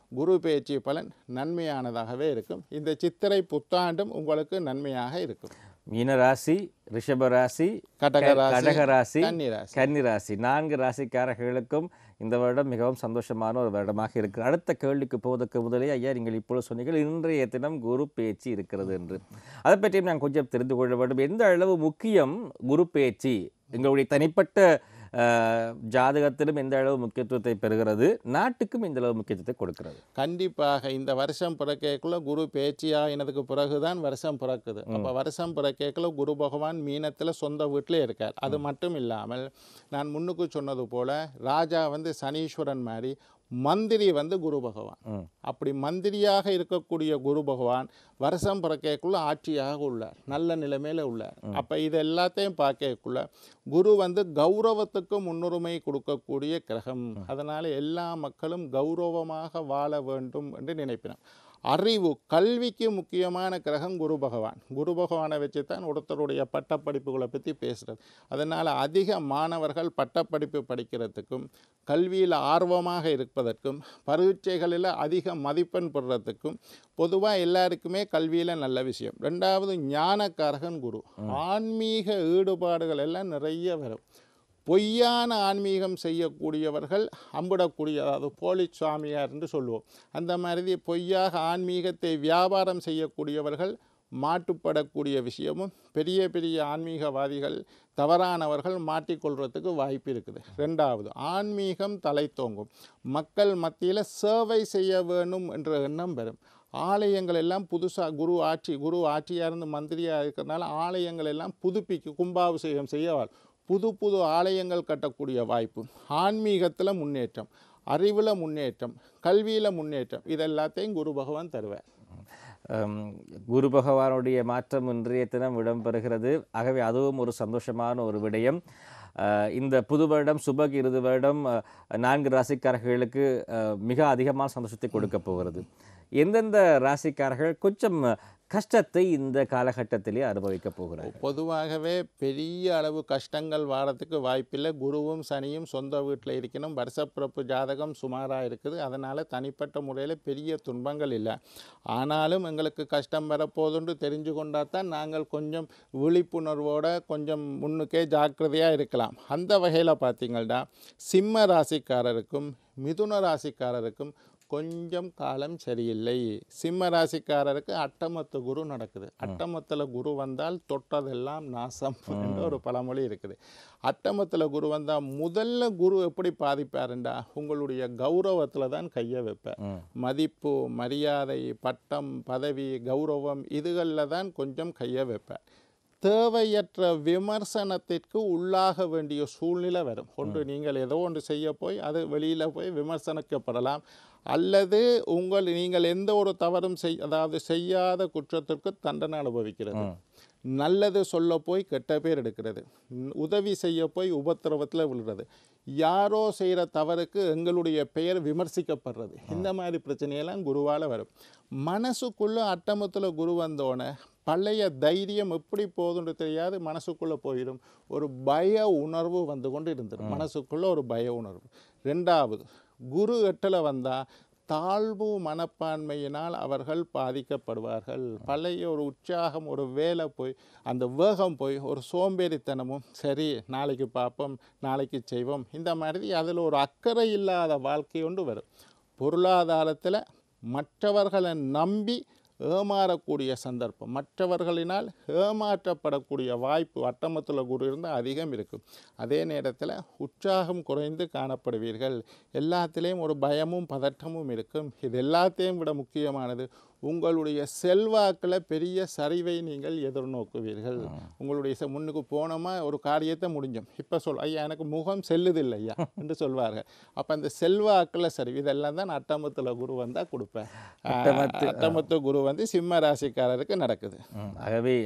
Speaker 2: குரு பேச்சு பலன் நன்மையானதாகவே இருக்கும் இந்த சித்திரை புத்தாண்டும் உங்களுக்கு நன்மையாக இருக்கும்
Speaker 1: மீனராசி ரிஷபராசி
Speaker 2: கடகராசி,
Speaker 1: கடகராசி
Speaker 2: கன்னிராசி.
Speaker 1: கன்னிராசி நான்கு ராசிக்காரர்களுக்கும் இந்த வருடம் மிகவும் சந்தோஷமான ஒரு வருடமாக இருக்கு அடுத்த கேள்விக்கு போவதற்கு முதலே ஐயா நீங்கள் இப்பொழுது சொன்னீர்கள் இன்றைய தினம் குரு பேச்சு இருக்கிறது என்று அதை பற்றியும் நான் கொஞ்சம் தெரிந்து கொள்ள வேண்டும் எந்த அளவு முக்கியம் குரு பேச்சு எங்களுடைய தனிப்பட்ட அஹ், ஜாதகத்திலும் எந்த அளவு முக்கியத்துவத்தை பெறுகிறது நாட்டுக்கும் இந்த அளவு முக்கியத்துவத்தை கொடுக்கிறது
Speaker 2: கண்டிப்பாக இந்த வருஷம் பிறக்கேக்குள்ள குரு பேச்சியாயினதுக்கு பிறகுதான் வருஷம் பிறக்குது அப்போ வருஷம் பிறக்கேக்குள்ள குரு பகவான் மீனத்தில் சொந்த வீட்டிலே இருக்கார் அது மட்டும் இல்லாமல் நான் முன்னுக்கு சொன்னது போல ராஜா வந்து சனீஸ்வரன் மாதிரி மந்திரி வந்து குரு பகவான்
Speaker 1: ம்.
Speaker 2: அப்படி மந்திரியாக இருக்கக்கூடிய குரு பகவான் வருஷம் பிறக்கக்குள்ள ஆட்சியாக உள்ளார் நல்ல நிலைமையில உள்ளார் அப்போ இது எல்லாத்தையும் பார்க்கக்குள்ள குரு வந்து கௌரவத்துக்கு முன்னுரிமை கொடுக்கக்கூடிய கிரகம் அதனால எல்லா மக்களும் கௌரவமாக வாழ வேண்டும் என்று நினைப்பினோம் அறிவு கல்விக்கு முக்கியமான கிரகம் குரு பகவான் குரு பகவானை வச்சு தான் ஒருத்தருடைய பட்டப்படிப்புகளை பற்றி பேசுகிறது அதனால் அதிக மாணவர்கள் பட்டப்படிப்பு படிக்கிறதுக்கும் கல்வியில் ஆர்வமாக இருப்பதற்கும் பரீட்சைகளில் அதிக மதிப்பெண் பெறுறதுக்கும் பொதுவாக எல்லாருக்குமே கல்வியில் நல்ல விஷயம் ரெண்டாவது ஞானக்காரகன் குரு ஆன்மீக ஈடுபாடுகள் எல்லாம் நிறைய வரும் பொய்யான ஆன்மீகம் செய்யக்கூடியவர்கள் அம்பிடக்கூடிய அதாவது போலி சுவாமியார் என்று சொல்லுவோம் அந்த மாதிரி பொய்யாக ஆன்மீகத்தை வியாபாரம் செய்யக்கூடியவர்கள் மாட்டுப்படக்கூடிய விஷயமும் பெரிய பெரிய ஆன்மீகவாதிகள் தவறானவர்கள் மாட்டிக்கொள்றதுக்கு வாய்ப்பு இருக்குது ரெண்டாவது ஆன்மீகம் தலை தோங்கும் மக்கள் மத்தியில் சேவை செய்ய வேணும் என்ற எண்ணம் வரும் ஆலயங்கள் எல்லாம் புதுசாக குரு ஆட்சி குரு ஆட்சியாக இருந்து மந்திரியாக இருக்கிறதுனால ஆலயங்கள் எல்லாம் புதுப்பிக்க கும்பாபிஷேகம் செய்ய புது புது ஆலயங்கள் கட்டக்கூடிய வாய்ப்பு ஆன்மீகத்தில் முன்னேற்றம் அறிவில் முன்னேற்றம் கல்வியில் முன்னேற்றம் இதெல்லாத்தையும் குரு பகவான் தருவார்
Speaker 1: ஹம், குரு பகவானுடைய மாற்றம் இன்றைய தினம் இடம்பெறுகிறது ஆகவே அதுவும் ஒரு சந்தோஷமான ஒரு விடயம் அஹ், இந்த புது வருடம் சுபக் இறுதி வருடம் அஹ், நான்கு ராசிக்காரர்களுக்கு அஹ், மிக அதிகமான சந்தோஷத்தை கொடுக்க போகிறது எந்தெந்த ராசிக்காரர்கள் கொஞ்சம் கஷ்டத்தை இந்த காலகட்டத்திலே அனுபவிக்க போகிறார்கள்
Speaker 2: பொதுவாகவே பெரிய அளவு கஷ்டங்கள் வாரத்துக்கு வாய்ப்பில்லை குருவும் சனியும் சொந்த வீட்டில் இருக்கணும் வருஷப்பிறப்பு ஜாதகம் சுமாராக இருக்குது அதனால் தனிப்பட்ட முறையில் பெரிய துன்பங்கள் இல்லை ஆனாலும் எங்களுக்கு கஷ்டம் வரப்போகுதுன்னு தெரிஞ்சு கொண்டா தான் நாங்கள் கொஞ்சம் விழிப்புணர்வோட கொஞ்சம் முன்னுக்கே ஜாக்கிரதையாக இருக்கலாம் அந்த வகையில் பார்த்தீங்கன்னா சிம்ம ராசிக்காரருக்கும் மிதுன ராசிக்காரருக்கும் கொஞ்சம் காலம் சரியில்லை சிம்ம ராசிக்காரருக்கு அட்டமத்து குரு நடக்குது அட்டமத்தில் குரு வந்தால் தொட்டதெல்லாம் நாசம் என்ற ஒரு பழமொழி இருக்குது அட்டமத்தில் குரு வந்தால் முதல்ல குரு எப்படி பாதிப்பாருண்டா உங்களுடைய கௌரவத்தில் தான் கையை வைப்பார்
Speaker 1: ம்.
Speaker 2: மதிப்பு மரியாதை பட்டம் பதவி கௌரவம் இதுகளில் தான் கொஞ்சம் கையை வைப்பார் தேவையற்ற விமர்சனத்திற்கு உள்ளாக வேண்டிய சூழ்நிலை வரும் ஒன்று நீங்கள் ஏதோ ஒன்று செய்ய போய் அது வெளியில் போய் விமர்சனிக்கப்படலாம் அல்லது உங்கள் நீங்கள் எந்த ஒரு தவறும் செய் அதாவது செய்யாத குற்றத்திற்கு தண்டனை அனுபவிக்கிறது நல்லது சொல்ல போய் கெட்ட பேர் எடுக்கிறது ம், உதவி செய்ய போய் உபத்திரவத்தில் விழுறது யாரோ செய்கிற தவறுக்கு எங்களுடைய பெயர் விமர்சிக்கப்படுறது இந்த மாதிரி பிரச்சனையெல்லாம் குருவால் வரும் மனசுக்குள்ளே அட்டமத்தில் குரு வந்தோடனே பழைய தைரியம் எப்படி போகுதுன்னு தெரியாது மனசுக்குள்ளே போயிடும் ஒரு பய உணர்வு வந்து கொண்டு இருந்துடும் மனசுக்குள்ளே ஒரு பய உணர்வு ரெண்டாவது குரு எட்டில் வந்தால் தாழ்வு மனப்பான்மையினால் அவர்கள் பாதிக்கப்படுவார்கள் பழைய ஒரு உற்சாகம் ஒரு வேலை போய் அந்த வேகம் போய் ஒரு சோம்பேறித்தனமும் சரி நாளைக்கு பார்ப்போம் நாளைக்கு செய்வோம் இந்த மாதிரி அதில் ஒரு அக்கறை இல்லாத வாழ்க்கை ஒன்று வரும் பொருளாதாரத்தில் மற்றவர்களை நம்பி ஏமாறக்கூடிய சந்தர்ப்பம் மற்றவர்களினால் ஏமாற்றப்படக்கூடிய வாய்ப்பு அட்டமத்தில் குரு இருந்தால் அதிகம் இருக்கும் அதே நேரத்தில் உற்சாகம் குறைந்து காணப்படுவீர்கள் எல்லாத்திலையும் ஒரு பயமும் பதட்டமும் இருக்கும் இது எல்லாத்தையும் விட முக்கியமானது உங்களுடைய செல்வாக்கில் பெரிய சரிவை நீங்கள் எதிர்நோக்குவீர்கள் உங்களுடைய செ- முன்னுக்கு போனோமா ஒரு காரியத்தை முடிஞ்சோம் இப்போ சொல் ஐயா எனக்கு முகம் செல்லுதில்லை ஐயா என்று சொல்வார்கள் அப்போ அந்த செல்வாக்கில் சரி இதெல்லாம் தான் அட்டமத்தில் குரு வந்தால் கொடுப்பேன்
Speaker 1: அட்டமத்து-
Speaker 2: அட்டமத்து குரு வந்து சிம்ம ராசிக்காரருக்கு நடக்குது
Speaker 1: ம், ஆகவே அஹ்,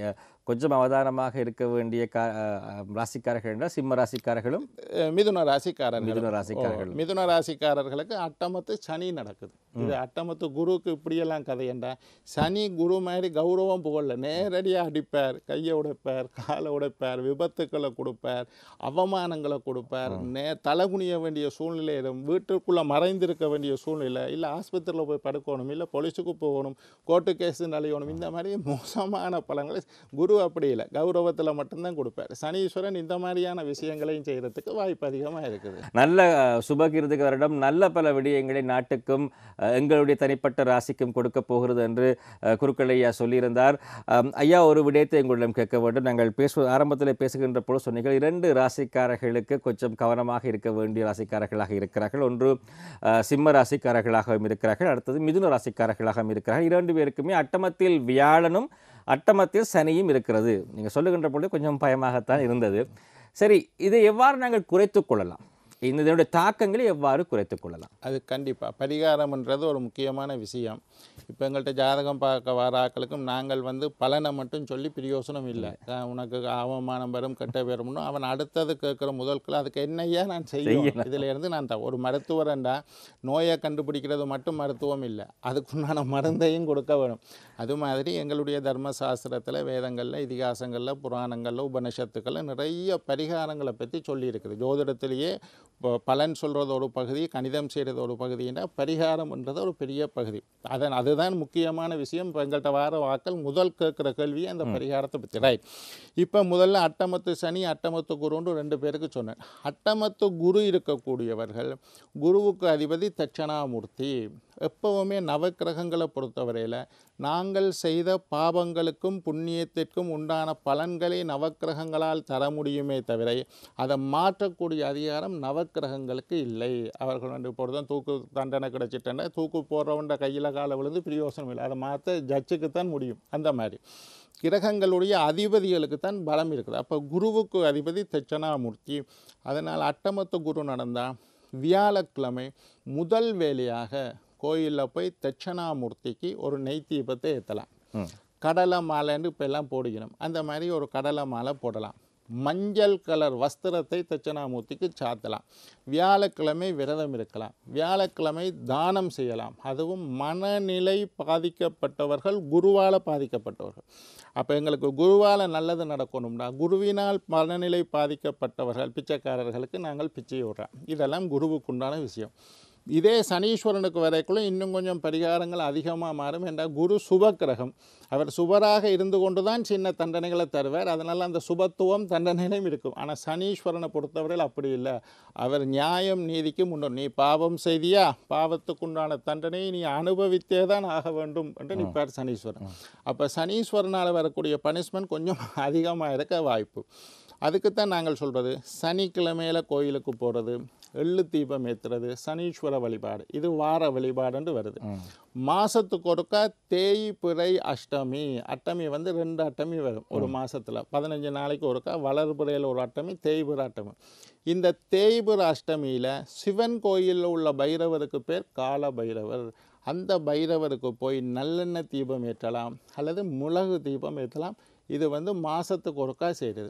Speaker 1: கொஞ்சம் அவதானமாக இருக்க வேண்டிய கா அஹ், அஹ், ராசிக்காரர்கள் என்றால் சிம்ம ராசிக்காரர்களும்
Speaker 2: அஹ் மிதுன ராசிக்காரர்கள்
Speaker 1: மிதுன ராசிக்காரர்கள்
Speaker 2: ஓ, மிதுன ராசிக்காரர்களுக்கு அட்டமத்து சனி நடக்குது இது அட்டமத்து குருவுக்கு இப்படியெல்லாம் கதை என்றா சனி குரு மாதிரி கௌரவம் புகழல நேரடியாக அடிப்பார் கையை உடைப்பார் காலை உடைப்பார் விபத்துக்களை கொடுப்பார் அவமானங்களை கொடுப்பார் நே தலை குனிய வேண்டிய சூழ்நிலை வரும் வீட்டுக்குள்ளே மறைந்திருக்க வேண்டிய சூழ்நிலை இல்லை ஆஸ்பத்திரியில் போய் படுக்கணும் இல்லை போலீஸுக்கு போகணும் கோர்ட்டு கேஸு நலியணும் இந்த மாதிரி மோசமான பலன்களை குரு அப்படி இல்லை கௌரவத்தில் மட்டும்தான் கொடுப்பார் சனீஸ்வரன் இந்த மாதிரியான விஷயங்களையும் செய்கிறதுக்கு வாய்ப்பு அதிகமாக இருக்குது
Speaker 1: நல்ல அஹ், சுபகிருதிக வருடம் நல்ல பல விடயங்களை நாட்டுக்கும் அஹ், எங்களுடைய தனிப்பட்ட ராசிக்கும் கொடுக்க போகிறது என்று அஹ், குருக்கள் ஐயா சொல்லியிருந்தார் அம், ஐயா ஒரு விடயத்தை எங்களிடம் கேட்க வேண்டும் நாங்கள் பேசு ஆரம்பத்தில் பேசுகின்ற பொழுது சொன்னீர்கள் இரண்டு ராசிக்காரர்களுக்கு கொஞ்சம் கவனமாக இருக்க வேண்டிய ராசிக்காரர்களாக இருக்கிறார்கள் ஒன்று அஹ், சிம்ம ராசிக்காரர்களாகவும் இருக்கிறார்கள் அடுத்தது மிதுன ராசிக்காரர்களாகவும் இருக்கிறார்கள் இரண்டு பேருக்குமே அட்டமத்தில் வியாழனும் அட்டமத்தில் சனியும் இருக்கிறது நீங்கள் சொல்லுகின்ற பொழுது கொஞ்சம் பயமாகத்தான் இருந்தது சரி இதை எவ்வாறு நாங்கள் குறைத்துக் கொள்ளலாம் இந்த இதனுடைய தாக்கங்களை எவ்வாறு குறைத்துக் கொள்ளலாம்
Speaker 2: அது கண்டிப்பாக பரிகாரம்ன்றது ஒரு முக்கியமான விஷயம் இப்போ எங்கள்கிட்ட ஜாதகம் பார்க்க வர ஆட்களுக்கும் நாங்கள் வந்து பலனை மட்டும் சொல்லி பிரயோசனம் இல்லை அஹ் உனக்கு அவமானம் வரும் கெட்ட வரும்னு அவன் அடுத்தது கேட்குற முதல்கள் அதுக்கு என்னையா நான் செய்யணும் இதில் இருந்து நான் த- ஒரு மருத்துவரண்டா நோயை கண்டுபிடிக்கிறது மட்டும் மருத்துவம் இல்லை அதுக்குண்டான மருந்தையும் கொடுக்க வேணும் அது மாதிரி எங்களுடைய தர்மசாஸ்திரத்தில் வேதங்களில் இதிகாசங்களில் புராணங்களில் உபனிஷத்துக்களில் நிறைய பரிகாரங்களை பற்றி சொல்லியிருக்குது ஜோதிடத்திலேயே ப- பலன் சொல்கிறது ஒரு பகுதி கணிதம் செய்கிறது ஒரு பகுதின்னா பரிகாரம்ன்றது ஒரு பெரிய பகுதி அதன் அதுதான் முக்கியமான விஷயம் இப்போ எங்கள்கிட்ட வார வாக்கள் முதல் கேட்குற கேள்வியே அந்த பரிகாரத்தை பற்றி ரைட் இப்போ முதல்ல அட்டமத்து சனி அட்டமத்து குருன்னு ரெண்டு பேருக்கு சொன்னேன் அட்டமத்து குரு இருக்கக்கூடியவர்கள் குருவுக்கு அதிபதி தட்சணாமூர்த்தி எப்பவுமே நவக்கிரகங்களை பொறுத்தவரையில் நாங்கள் செய்த பாவங்களுக்கும் புண்ணியத்திற்கும் உண்டான பலன்களை நவக்கிரகங்களால் தர முடியுமே தவிர அதை மாற்றக்கூடிய அதிகாரம் நவக்கிரகங்களுக்கு இல்லை அவர்கள் வந்து இப்போ தான் தூக்கு தண்டனை கிடைச்சிட்டேன்னா தூக்கு போடுறவன்ற கையில் காலை விழுந்து பிரயோசனம் இல்லை அதை மாற்ற ஜட்ஜுக்கு தான் முடியும் அந்த மாதிரி கிரகங்களுடைய அதிபதிகளுக்கு தான் பலம் இருக்குது அப்போ குருவுக்கு அதிபதி தட்சணாமூர்த்தி அதனால் அட்டமத்து குரு நடந்தால் வியாழக்கிழமை முதல் வேலையாக கோயிலில் போய் தட்சணாமூர்த்திக்கு ஒரு நெய் தீபத்தை ஏற்றலாம்
Speaker 1: ம்.
Speaker 2: கடலை மாலைன்னு இப்போ எல்லாம் போடுகிறோம் அந்த மாதிரி ஒரு கடலை மாலை போடலாம் மஞ்சள் கலர் வஸ்திரத்தை தட்சணாமூர்த்திக்கு சாத்தலாம் வியாழக்கிழமை விரதம் இருக்கலாம் வியாழக்கிழமை தானம் செய்யலாம் அதுவும் மனநிலை பாதிக்கப்பட்டவர்கள் குருவால் பாதிக்கப்பட்டவர்கள் அப்போ எங்களுக்கு குருவால் நல்லது நடக்கணும்னா குருவினால் மனநிலை பாதிக்கப்பட்டவர்கள் பிச்சைக்காரர்களுக்கு நாங்கள் பிச்சை விடுறோம் இதெல்லாம் குருவுக்குண்டான விஷயம் இதே சனீஸ்வரனுக்கு வரைக்குள்ள இன்னும் கொஞ்சம் பரிகாரங்கள் அதிகமாக மாறும் என்றால் குரு சுபக்கிரகம் அவர் சுபராக இருந்து கொண்டு தான் சின்ன தண்டனைகளை தருவார் அதனால் அந்த சுபத்துவம் தண்டனையிலும் இருக்கும் ஆனால் சனீஸ்வரனை பொறுத்தவரையில் அப்படி இல்லை அவர் நியாயம் நீதிக்கு முன்னோர் நீ பாவம் செய்தியா பாவத்துக்குண்டான தண்டனையை நீ அனுபவித்தே தான் ஆக வேண்டும் என்று நிற்பார் சனீஸ்வரன் அப்போ சனீஸ்வரனால் வரக்கூடிய பனிஷ்மெண்ட் கொஞ்சம் அதிகமாக இருக்க வாய்ப்பு அதுக்குத்தான் நாங்கள் சொல்கிறது சனிக்கிழமையில் கோயிலுக்கு போகிறது எள்ளு தீபம் ஏற்றுறது சனீஸ்வர வழிபாடு இது வார வழிபாடுன்னு வருது மாதத்துக்கு ஒருக்கா தேய்பிறை அஷ்டமி அஷ்டமி வந்து ரெண்டு அஷ்டமி வரும் ஒரு மாசத்துல பதினஞ்சு நாளைக்கு ஒருக்கா வளர்பிறையில் ஒரு அஷ்டமி தேய்பிறை அஷ்டமி இந்த தேய்பிறை அஷ்டமியில் சிவன் கோயிலில் உள்ள பைரவருக்கு பேர் கால பைரவர் அந்த பைரவருக்கு போய் நல்லெண்ணெய் தீபம் ஏற்றலாம் அல்லது மிளகு தீபம் ஏற்றலாம் இது வந்து மாதத்துக்கு ஒருக்கா செய்கிறது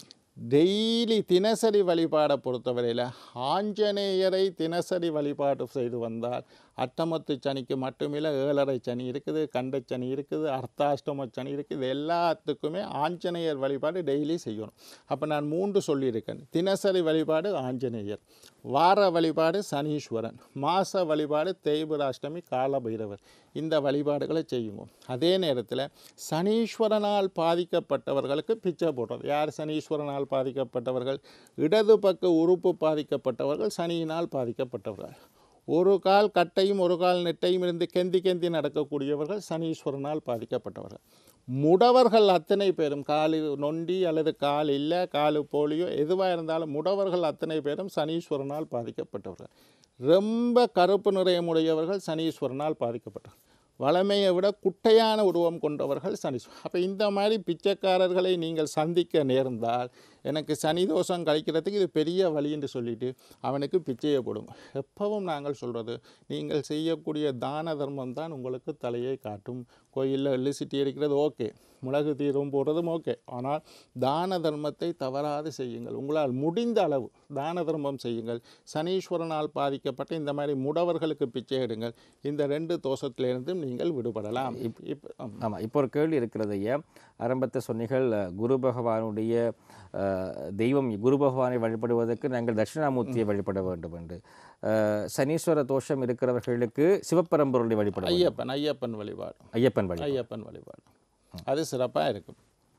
Speaker 2: டெய்லி தினசரி வழிபாடை பொறுத்தவரையில் ஆஞ்சநேயரை தினசரி வழிபாடு செய்து வந்தால் அட்டமத்து சனிக்கு மட்டுமில்லை ஏழரை சனி இருக்குது கண்ட சனி இருக்குது அர்த்தாஷ்டம சனி இருக்குது இது எல்லாத்துக்குமே ஆஞ்சநேயர் வழிபாடு டெய்லி செய்யணும் அப்போ நான் மூன்று சொல்லியிருக்கேன் தினசரி வழிபாடு ஆஞ்சநேயர் வார வழிபாடு சனீஸ்வரன் மாச வழிபாடு தேய்பிராஷ்டமி கால பைரவர் இந்த வழிபாடுகளை செய்யுங்க அதே நேரத்தில் சனீஸ்வரனால் பாதிக்கப்பட்டவர்களுக்கு பிச்சை போடுறது யார் சனீஸ்வரனால் பாதிக்கப்பட்டவர்கள் இடது பக்க உறுப்பு பாதிக்கப்பட்டவர்கள் சனியினால் பாதிக்கப்பட்டவர்கள் ஒரு கால் கட்டையும் ஒரு கால் நெட்டையும் இருந்து கெந்தி கெந்தி நடக்கக்கூடியவர்கள் சனீஸ்வரனால் பாதிக்கப்பட்டவர்கள் முடவர்கள் அத்தனை பேரும் காலு நொண்டி அல்லது கால் இல்லை காலு போலியோ எதுவாக இருந்தாலும் முடவர்கள் அத்தனை பேரும் சனீஸ்வரனால் பாதிக்கப்பட்டவர்கள் ரொம்ப கருப்பு நிறயமுடையவர்கள் சனீஸ்வரனால் பாதிக்கப்பட்டவர்கள் வளமையை விட குட்டையான உருவம் கொண்டவர்கள் சனீஸ்வரன் அப்போ இந்த மாதிரி பிச்சைக்காரர்களை நீங்கள் சந்திக்க நேர்ந்தால் எனக்கு சனி தோஷம் கழிக்கிறதுக்கு இது பெரிய வழி என்று சொல்லிட்டு அவனுக்கு பிச்சையை போடுங்க எப்பவும் நாங்கள் சொல்கிறது நீங்கள் செய்யக்கூடிய தான தர்மம் தான் உங்களுக்கு தலையை காட்டும் கோயிலில் எலிசிட்டி அடிக்கிறது ஓகே மிளகு தீரம் போடுறதும் ஓகே ஆனால் தான தர்மத்தை தவறாது செய்யுங்கள் உங்களால் முடிந்த அளவு தான தர்மம் செய்யுங்கள் சனீஸ்வரனால் பாதிக்கப்பட்ட இந்த மாதிரி முடவர்களுக்கு பிச்சை எடுங்கள் இந்த ரெண்டு தோஷத்திலிருந்தும் நீங்கள் விடுபடலாம் இப் இப் ஆம்.
Speaker 1: ஆமாம் இப்போ ஒரு கேள்வி இருக்கிறது ஐயா ஆரம்பத்தை சொன்னீர்கள் அஹ், குரு பகவானுடைய அஹ், தெய்வம் குரு பகவானை வழிபடுவதற்கு நாங்கள் தட்சிணாமூர்த்தியை வழிபட வேண்டும் என்று அஹ், சனீஸ்வர தோஷம் இருக்கிறவர்களுக்கு சிவப்பரம்பொருளை வழிபட வேண்டும்.
Speaker 2: ஐயப்பன் ஐயப்பன் வழிபாடு
Speaker 1: ஐயப்பன் வழி
Speaker 2: ஐயப்பன் வழிபாடு அது சிறப்பாக இருக்கும்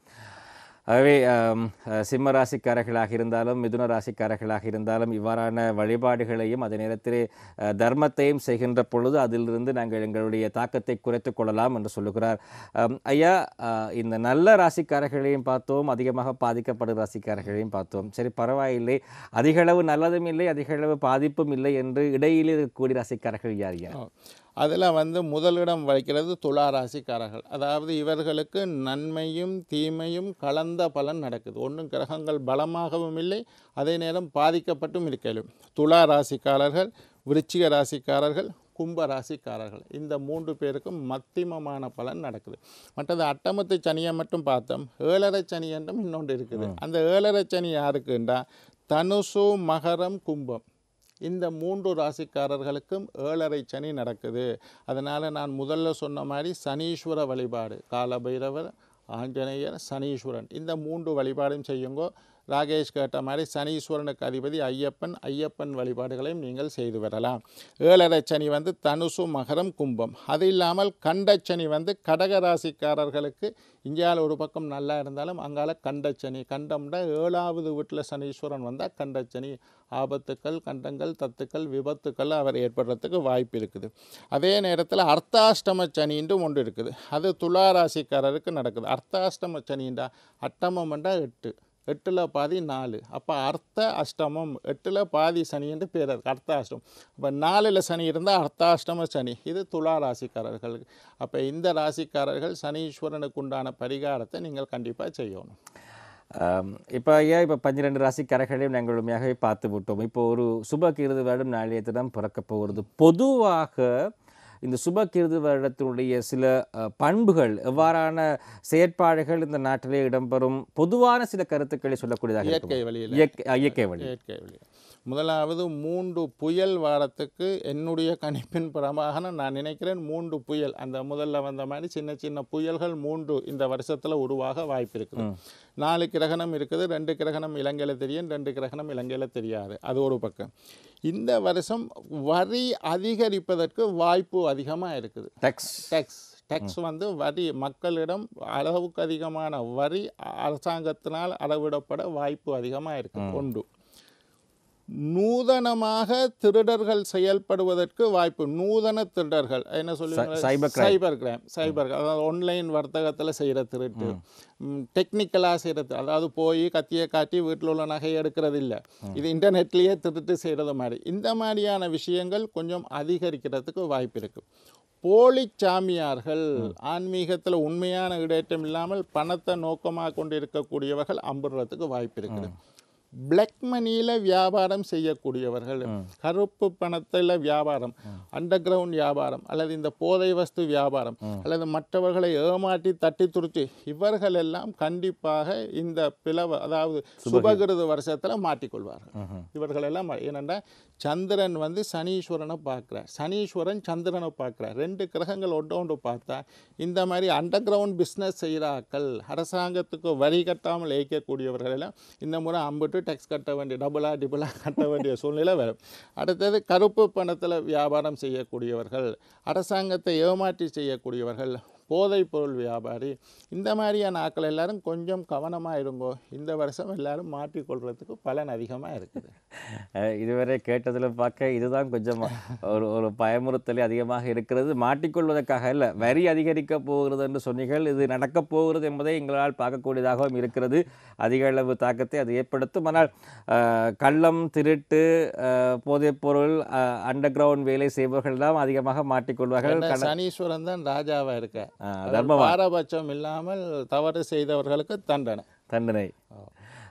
Speaker 1: ஆகவே ஆம், அஹ், சிம்ம ராசிக்காரர்களாக இருந்தாலும் மிதுன ராசிக்காரர்களாக இருந்தாலும் இவ்வாறான வழிபாடுகளையும் அதே நேரத்திலே அஹ், தர்மத்தையும் செய்கின்ற பொழுது அதிலிருந்து நாங்கள் எங்களுடைய தாக்கத்தை குறைத்துக் கொள்ளலாம் என்று சொல்லுகிறார் ஆம், ஐயா அஹ், இந்த நல்ல ராசிக்காரர்களையும் பார்த்தோம் அதிகமாக பாதிக்கப்படும் ராசிக்காரர்களையும் பார்த்தோம் சரி பரவாயில்லை அதிகளவு நல்லதும் இல்லை அதிகளவு பாதிப்பும் இல்லை என்று இடையில் இருக்கக்கூடிய ராசிக்காரர்கள் யார் யார்
Speaker 2: அதில் வந்து முதலிடம் வகிக்கிறது துலா ராசிக்காரர்கள் அதாவது இவர்களுக்கு நன்மையும் தீமையும் கலந்த பலன் நடக்குது ஒன்றும் கிரகங்கள் பலமாகவும் இல்லை அதே நேரம் பாதிக்கப்பட்டும் இருக்கலும் துலா ராசிக்காரர்கள் விருச்சிக ராசிக்காரர்கள் கும்ப ராசிக்காரர்கள் இந்த மூன்று பேருக்கும் மத்திமமான பலன் நடக்குது மற்றது அட்டமத்து சனியை மட்டும் பார்த்தோம் ஏழரை சனி என்றும் இன்னொன்று இருக்குது அந்த ஏழரை சனி யாருக்குண்டா தனுசு மகரம் கும்பம் இந்த மூன்று ராசிக்காரர்களுக்கும் ஏழரை சனி நடக்குது அதனால் நான் முதல்ல சொன்ன மாதிரி சனீஸ்வர வழிபாடு காலபைரவர் ஆஞ்சநேயர் சனீஸ்வரன் இந்த மூன்று வழிபாடும் செய்யுங்கோ ராகேஷ் கேட்ட மாதிரி சனீஸ்வரனுக்கு அதிபதி ஐயப்பன் ஐயப்பன் வழிபாடுகளையும் நீங்கள் செய்து வரலாம் ஏழரை சனி வந்து தனுசு மகரம் கும்பம் அது இல்லாமல் கண்டச்சனி வந்து கடக ராசிக்காரர்களுக்கு இந்தியாவில் ஒரு பக்கம் நல்லா இருந்தாலும் அங்கால கண்டச்சனி கண்டம்னா ஏழாவது வீட்டில் சனீஸ்வரன் வந்தால் கண்டச்சனி ஆபத்துக்கள் கண்டங்கள் தத்துக்கள் விபத்துக்கள் அவர் ஏற்படுறதுக்கு வாய்ப்பு இருக்குது அதே நேரத்தில் அர்த்தாஷ்டம சனின்ட்டு ஒன்று இருக்குது அது துலா ராசிக்காரருக்கு நடக்குது அர்த்தாஷ்டம சனின்றா அட்டமம்ன்றா எட்டு எட்டில் பாதி நாலு அப்போ அர்த்த அஷ்டமம் எட்டில் பாதி சனின்னு பேர் இருக்கு அர்த்த அஷ்டமம் அப்போ நாலில் சனி இருந்தால் அர்த்தாஷ்டம சனி இது துலா ராசிக்காரர்களுக்கு அப்போ இந்த ராசிக்காரர்கள் சனீஸ்வரனுக்கு உண்டான பரிகாரத்தை நீங்கள் கண்டிப்பாக செய்யணும்
Speaker 1: இப்போ ஐயா இப்போ பன்னிரெண்டு ராசிக்காரர்களையும் நாங்கள் முழுமையாகவே பார்த்து விட்டோம் இப்போ ஒரு சுப கிருது வருடம் நாளைய தினம் பிறக்க போகிறது பொதுவாக இந்த சுப கிருது வருடத்தினுடைய சில அஹ், பண்புகள் எவ்வாறான செயற்பாடுகள் இந்த நாட்டிலே இடம்பெறும் பொதுவான சில கருத்துக்களை சொல்லக்கூடியதாக இருக்கும்
Speaker 2: இயற்கை வழியில்
Speaker 1: இயற்கை அஹ், இயற்கை வழி
Speaker 2: இயற்கை வழி முதலாவது மூன்று புயல் வாரத்துக்கு என்னுடைய கணிப்பின் பிரமாக நான் நினைக்கிறேன் மூன்று புயல் அந்த முதல்ல வந்த மாதிரி சின்ன சின்ன புயல்கள் மூன்று இந்த வருஷத்தில் உருவாக வாய்ப்பு இருக்குது நாலு கிரகணம் இருக்குது ரெண்டு கிரகணம் இலங்கையில் தெரியும் ரெண்டு கிரகணம் இலங்கையில் தெரியாது அது ஒரு பக்கம் இந்த வருஷம் வரி அதிகரிப்பதற்கு வாய்ப்பு அதிகமாக இருக்குது
Speaker 1: டெக்ஸ்
Speaker 2: டேக்ஸ் டேக்ஸ் வந்து வரி மக்களிடம் அளவுக்கு அதிகமான வரி அரசாங்கத்தினால் அளவிடப்பட வாய்ப்பு அதிகமாக இருக்கு ஒன்று நூதனமாக திருடர்கள் செயல்படுவதற்கு வாய்ப்பு நூதன திருடர்கள் என்ன சொல்லுவீங்க
Speaker 1: cyber crime.
Speaker 2: Cyber crime cyber அதாவது ஆன்லைன் வர்த்தகத்தில் செய்கிற திருட்டு டெக்னிக்கலாக செய்கிறது அதாவது போய் கத்தியை காட்டி வீட்டில் உள்ள நகையை எடுக்கிறது இல்லை இது இன்டர்நெட்லேயே திருட்டு செய்கிறது மாதிரி இந்த மாதிரியான விஷயங்கள் கொஞ்சம் அதிகரிக்கிறதுக்கு வாய்ப்பு இருக்குது போலி சாமியார்கள் ஆன்மீகத்தில் உண்மையான இடேற்றம் இல்லாமல் பணத்தை நோக்கமாக கொண்டு இருக்கக்கூடியவர்கள் அம்புறதுக்கு வாய்ப்பு இருக்குது பிளாக் மணியில் வியாபாரம் செய்யக்கூடியவர்கள் கருப்பு பணத்தில் வியாபாரம் அண்டர் கிரவுண்ட் வியாபாரம் அல்லது இந்த போதை வஸ்து வியாபாரம் அல்லது மற்றவர்களை ஏமாற்றி தட்டி துருத்தி இவர்கள் எல்லாம் கண்டிப்பாக இந்த பிளவ அதாவது சுபகிருது வருஷத்தில் மாட்டிக்கொள்வார்கள் இவர்கள் எல்லாம் மா- ஏனென்றால் சந்திரன் வந்து சனீஸ்வரனை பார்க்குறார் சனீஸ்வரன் சந்திரனை பார்க்குறார் ரெண்டு கிரகங்கள் ஒன்று ஒன்று பார்த்தா இந்த மாதிரி அண்டர் கிரவுண்ட் பிஸ்னஸ் செய்கிறாக்கள் அரசாங்கத்துக்கு வரி கட்டாமல் இயக்கக்கூடியவர்கள் எல்லாம் இந்த முறை அம்பிட்டு டேக்ஸ் கட்ட வேண்டிய டபுளா டிபுளா கட்ட வேண்டிய சூழ்நிலை வரும் அடுத்தது கருப்பு பணத்தில் வியாபாரம் செய்யக்கூடியவர்கள் அரசாங்கத்தை ஏமாற்றி செய்யக்கூடியவர்கள் போதைப் பொருள் வியாபாரி இந்த மாதிரியான ஆட்கள் எல்லாரும் கொஞ்சம் கவனமாக இருங்கோ இந்த வருஷம் எல்லாரும் மாற்றிக்கொள்றதுக்கு பலன் அதிகமாக இருக்குது
Speaker 1: அஹ் இதுவரை கேட்டதில் பார்க்க இதுதான் கொஞ்சம் ஒரு ஒரு பயமுறுத்தலே அதிகமாக இருக்கிறது மாட்டிக்கொள்வதற்காக இல்லை வரி அதிகரிக்க போகிறது என்று சொன்னீர்கள் இது நடக்கப் போகிறது என்பதை எங்களால் பார்க்கக்கூடியதாகவும் இருக்கிறது அதிக அளவு தாக்கத்தை அது ஏற்படுத்தும் ஆனால் அஹ், கள்ளம் திருட்டு அஹ், போதைப்பொருள் அண்டர் கிரவுண்ட் வேலை செய்பவர்கள் தான் அதிகமாக மாட்டிக்கொள்வார்கள்
Speaker 2: ஏன்னா சனீஸ்வரன் தான் ராஜாவா இருக்க
Speaker 1: அஹ்,
Speaker 2: அவர் பாரபட்சம் இல்லாமல் தவறு செய்தவர்களுக்கு தண்டனை
Speaker 1: தண்டனை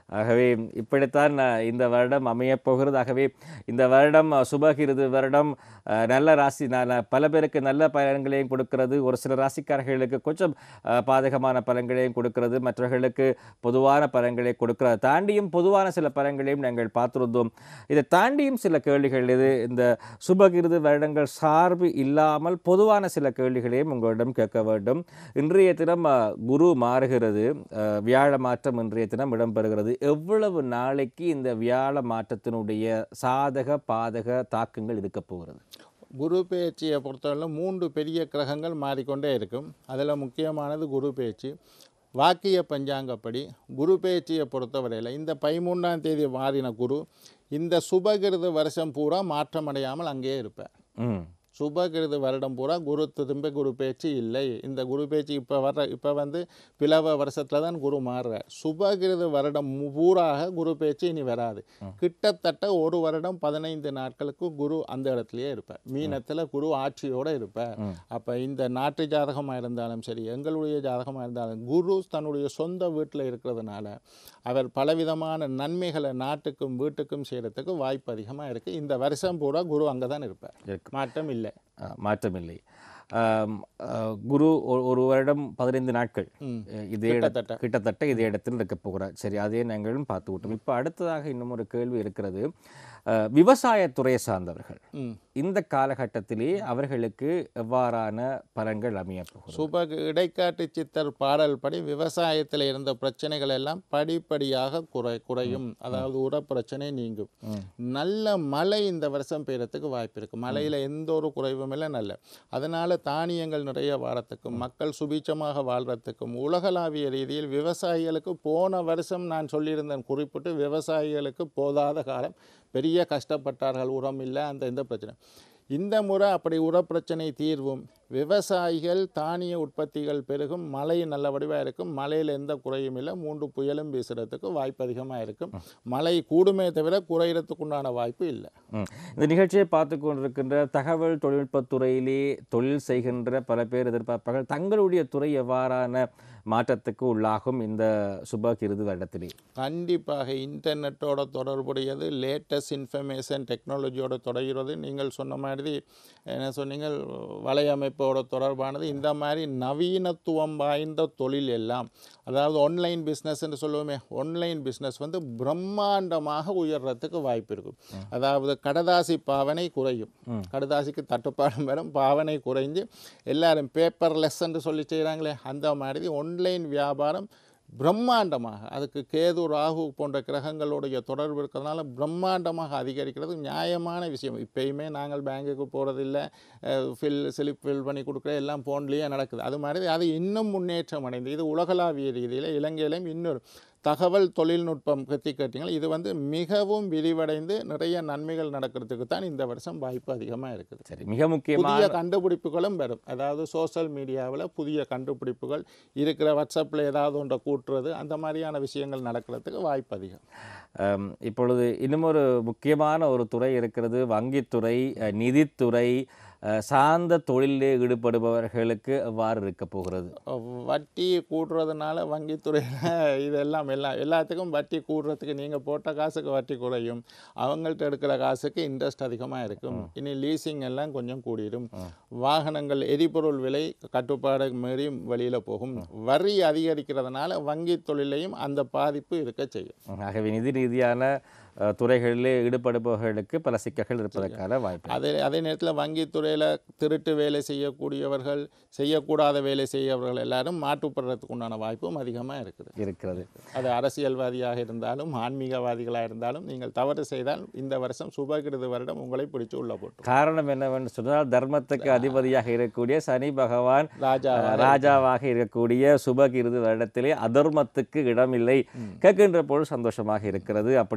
Speaker 1: ஆகவே இப்படித்தான் அஹ், இந்த வருடம் அமையப் போகிறது ஆகவே இந்த வருடம் அஹ், சுபகிருது வருடம் அஹ், நல்ல ராசி ந- பல பேருக்கு நல்ல பலன்களையும் கொடுக்கிறது ஒரு சில ராசிக்காரர்களுக்கு கொஞ்சம் அஹ், பாதகமான பலன்களையும் கொடுக்கிறது மற்றவர்களுக்கு பொதுவான பலன்களை கொடுக்கிறது தாண்டியும் பொதுவான சில பலன்களையும் நாங்கள் பார்த்திருந்தோம் இதை தாண்டியும் சில கேள்விகள் இது இந்த சுபகிருது வருடங்கள் சார்பு இல்லாமல் பொதுவான சில கேள்விகளையும் உங்களிடம் கேட்க வேண்டும் இன்றைய தினம் அஹ், குரு மாறுகிறது அஹ், வியாழ மாற்றம் இன்றைய தினம் இடம்பெறுகிறது எவ்வளவு நாளைக்கு இந்த வியாழ மாற்றத்தினுடைய சாதக பாதக தாக்கங்கள் இருக்க போகிறது
Speaker 2: குரு பெயர்ச்சியை பொறுத்தவரை மூன்று பெரிய கிரகங்கள் மாறிக்கொண்டே இருக்கும் அதில் முக்கியமானது குரு பெயர்ச்சி வாக்கிய பஞ்சாங்கப்படி குரு பெயர்ச்சியை பொறுத்தவரையில் இந்த பதிமூன்றாம் தேதி மாறின குரு இந்த சுபகிருது வருஷம் பூரா மாற்றமடையாமல் அங்கேயே இருப்பார்
Speaker 1: ம்
Speaker 2: சுபகிருது வருடம் பூரா குரு திரும்ப குரு பேச்சு இல்லை இந்த குரு பேச்சு இப்போ வர்ற இப்போ வந்து பிளவ வருஷத்தில் தான் குரு மாறுறார் சுபகிருது வருடம் மு- பூராக குரு பேச்சு இனி வராது கிட்டத்தட்ட ஒரு வருடம் பதினைந்து நாட்களுக்கு குரு அந்த இடத்துலயே இருப்பார் மீனத்தில் குரு ஆட்சியோடு இருப்பார் அப்போ இந்த நாட்டு ஜாதகமாக இருந்தாலும் சரி எங்களுடைய ஜாதகமாக இருந்தாலும் குரு தன்னுடைய சொந்த வீட்டில் இருக்கிறதுனால அவர் பலவிதமான நன்மைகளை நாட்டுக்கும் வீட்டுக்கும் செய்கிறதுக்கு வாய்ப்பு அதிகமாக இருக்குது இந்த வருஷம் பூரா குரு அங்கே தான் இருப்பார்
Speaker 1: இருக்கு
Speaker 2: மாற்றம் இல்லை
Speaker 1: அஹ், மாற்றமில்லை ஆம், அஹ், குரு ஒரு- ஒரு வருடம் பதினைந்து நாட்கள்
Speaker 2: ம்.
Speaker 1: அஹ், இதே இட-
Speaker 2: கிட்டத்தட்ட.
Speaker 1: கிட்டத்தட்ட இதே இடத்தில் இருக்க போகிறார் சரி அதே நாங்களும் பார்த்து விட்டோம் இப்போ அடுத்ததாக இன்னும் ஒரு கேள்வி இருக்கிறது அஹ், விவசாயத்துறையை சார்ந்தவர்கள்
Speaker 2: ம்
Speaker 1: இந்த காலகட்டத்திலே அவர்களுக்கு எவ்வாறான பலன்கள் அமையப் போகிறது
Speaker 2: சுப இடைக்காட்டு சித்தர் பாடல் படி விவசாயத்தில் இருந்த பிரச்சனைகள் எல்லாம் படிப்படியாக குறை குறையும் அதாவது உர பிரச்சனை நீங்கும் நல்ல மழை இந்த வருஷம் பெய்யறதுக்கு வாய்ப்பு இருக்கு மழையில் எந்த ஒரு குறைவும் இல்லை நல்ல அதனால தானியங்கள் நிறைய வாரத்துக்கும் மக்கள் சுபீட்சமாக வாழ்றதுக்கும் உலகளாவிய ரீதியில் விவசாயிகளுக்கு போன வருஷம் நான் சொல்லியிருந்தேன் குறிப்பிட்டு விவசாயிகளுக்கு போதாத காலம் பெரிய கஷ்டப்பட்டார்கள் உரம் இல்லை அந்த இந்த பிரச்சனை இந்த முறை அப்படி உர பிரச்சனை தீர்வும் விவசாயிகள் தானிய உற்பத்திகள் பெருகும் மழை நல்ல வடிவாக இருக்கும் மழையில் எந்த குறையும் இல்லை மூன்று புயலும் வீசுறதுக்கு வாய்ப்பு அதிகமாக இருக்கும் மழை கூடுமே தவிர குறையிறதுக்குண்டான வாய்ப்பு இல்லை
Speaker 1: ம். இந்த நிகழ்ச்சியை பார்த்து கொண்டிருக்கின்ற தகவல் தொழில்நுட்பத் துறையிலே தொழில் செய்கின்ற பல பேர் எதிர்பார்ப்பார்கள் தங்களுடைய துறை எவ்வாறான மாற்றத்துக்கு உள்ளாகும் இந்த சுபகிருது வருடத்திலே
Speaker 2: கண்டிப்பாக இன்டர்நெட்டோட தொடர்புடையது லேட்டஸ்ட் இன்ஃபர்மேஷன் டெக்னாலஜியோட தொடர்கிறது நீங்கள் சொன்ன மாதிரி என்ன சொன்னீங்க வலையமைப்போட தொடர்பானது இந்த மாதிரி நவீனத்துவம் வாய்ந்த தொழில் எல்லாம் அதாவது ஆன்லைன் பிஸ்னஸ்ன்னு சொல்லுவோமே ஆன்லைன் பிஸ்னஸ் வந்து பிரம்மாண்டமாக உயர்றதுக்கு வாய்ப்பு இருக்கும் அதாவது கடதாசி பாவனை குறையும் கடதாசிக்கு தட்டுப்பாடும் வரும் பாவனை குறைஞ்சு எல்லாரும் பேப்பர்லெஸ்ன்னு சொல்லி செய்கிறாங்களே அந்த மாதிரி ஆன்லைன் வியாபாரம் பிரம்மாண்டமாக அதுக்கு கேது ராகு போன்ற கிரகங்களுடைய தொடர்பு இருக்கிறதுனால பிரம்மாண்டமாக அதிகரிக்கிறது நியாயமான விஷயம் இப்பயுமே நாங்கள் பேங்குக்கு போகிறதில்ல ஃபில் ஸ்லிப் ஃபில் பண்ணி கொடுக்குற எல்லாம் ஃபோன்லேயே நடக்குது அது மாதிரி அது இன்னும் முன்னேற்றம் அடைந்து இது உலகளாவிய ரீதியில் இலங்கையிலும் இன்னொரு தகவல் தொழில்நுட்பம் பற்றி கேட்டீங்கன்னா இது வந்து மிகவும் விரிவடைந்து நிறைய நன்மைகள் நடக்கிறதுக்கு தான் இந்த வருஷம் வாய்ப்பு அதிகமாக இருக்குது
Speaker 1: சரி மிக முக்கியமான
Speaker 2: புதிய கண்டுபிடிப்புகளும் வரும் அதாவது சோஷியல் மீடியாவில் புதிய கண்டுபிடிப்புகள் இருக்கிற வாட்ஸ்அப்பில் ஏதாவது ஒன்றை கூட்டுறது அந்த மாதிரியான விஷயங்கள் நடக்கிறதுக்கு வாய்ப்பு அதிகம்
Speaker 1: அம், இப்பொழுது இன்னும் ஒரு முக்கியமான ஒரு துறை இருக்கிறது வங்கித்துறை அஹ், நிதித்துறை அஹ், சார்ந்த தொழிலே ஈடுபடுபவர்களுக்கு எவ்வாறு இருக்க போகிறது
Speaker 2: வட்டி கூட்டுறதுனால வங்கித்துறையில் இதெல்லாம் எல்லாம் எல்லாத்துக்கும் வட்டி கூடுறதுக்கு நீங்கள் போட்ட காசுக்கு வட்டி குறையும் அவங்கள்ட்ட எடுக்கிற காசுக்கு இன்ட்ரெஸ்ட் அதிகமாக இருக்கும் இனி லீசிங் எல்லாம் கொஞ்சம் கூடிடும் வாகனங்கள் எரிபொருள் விலை கட்டுப்பாடு மீறி வெளியில் போகும் வரி அதிகரிக்கிறதுனால வங்கி தொழிலையும் அந்த பாதிப்பு இருக்க செய்யும்
Speaker 1: ஆகவே நிதி ரீதியான அஹ், துறைகளிலே ஈடுபடுபவர்களுக்கு பல சிக்கல்கள் இருப்பதற்கான வாய்ப்பு
Speaker 2: அதே அதே நேரத்தில் வங்கித்துறையில் திருட்டு வேலை செய்யக்கூடியவர்கள் செய்யக்கூடாத வேலை செய்யவர்கள் எல்லாரும் மாற்றுப்படுறதுக்கு உண்டான வாய்ப்பும் அதிகமாக இருக்குது
Speaker 1: இருக்கிறது
Speaker 2: அது அரசியல்வாதியாக இருந்தாலும் ஆன்மீகவாதிகளாக இருந்தாலும் நீங்கள் தவறு செய்தால் இந்த வருஷம் சுபகிருது வருடம் உங்களை பிடிச்சு உள்ள போட்டு
Speaker 1: காரணம் என்னவென்று சொன்னால் தர்மத்துக்கு அதிபதியாக இருக்கக்கூடிய சனி பகவான்
Speaker 2: ராஜா
Speaker 1: அஹ், ராஜாவாக இருக்கக்கூடிய சுபகிருது வருடத்திலே அதர்மத்துக்கு இடமில்லை கேட்கின்ற பொழுது சந்தோஷமாக இருக்கிறது அப்படி இருந்தால்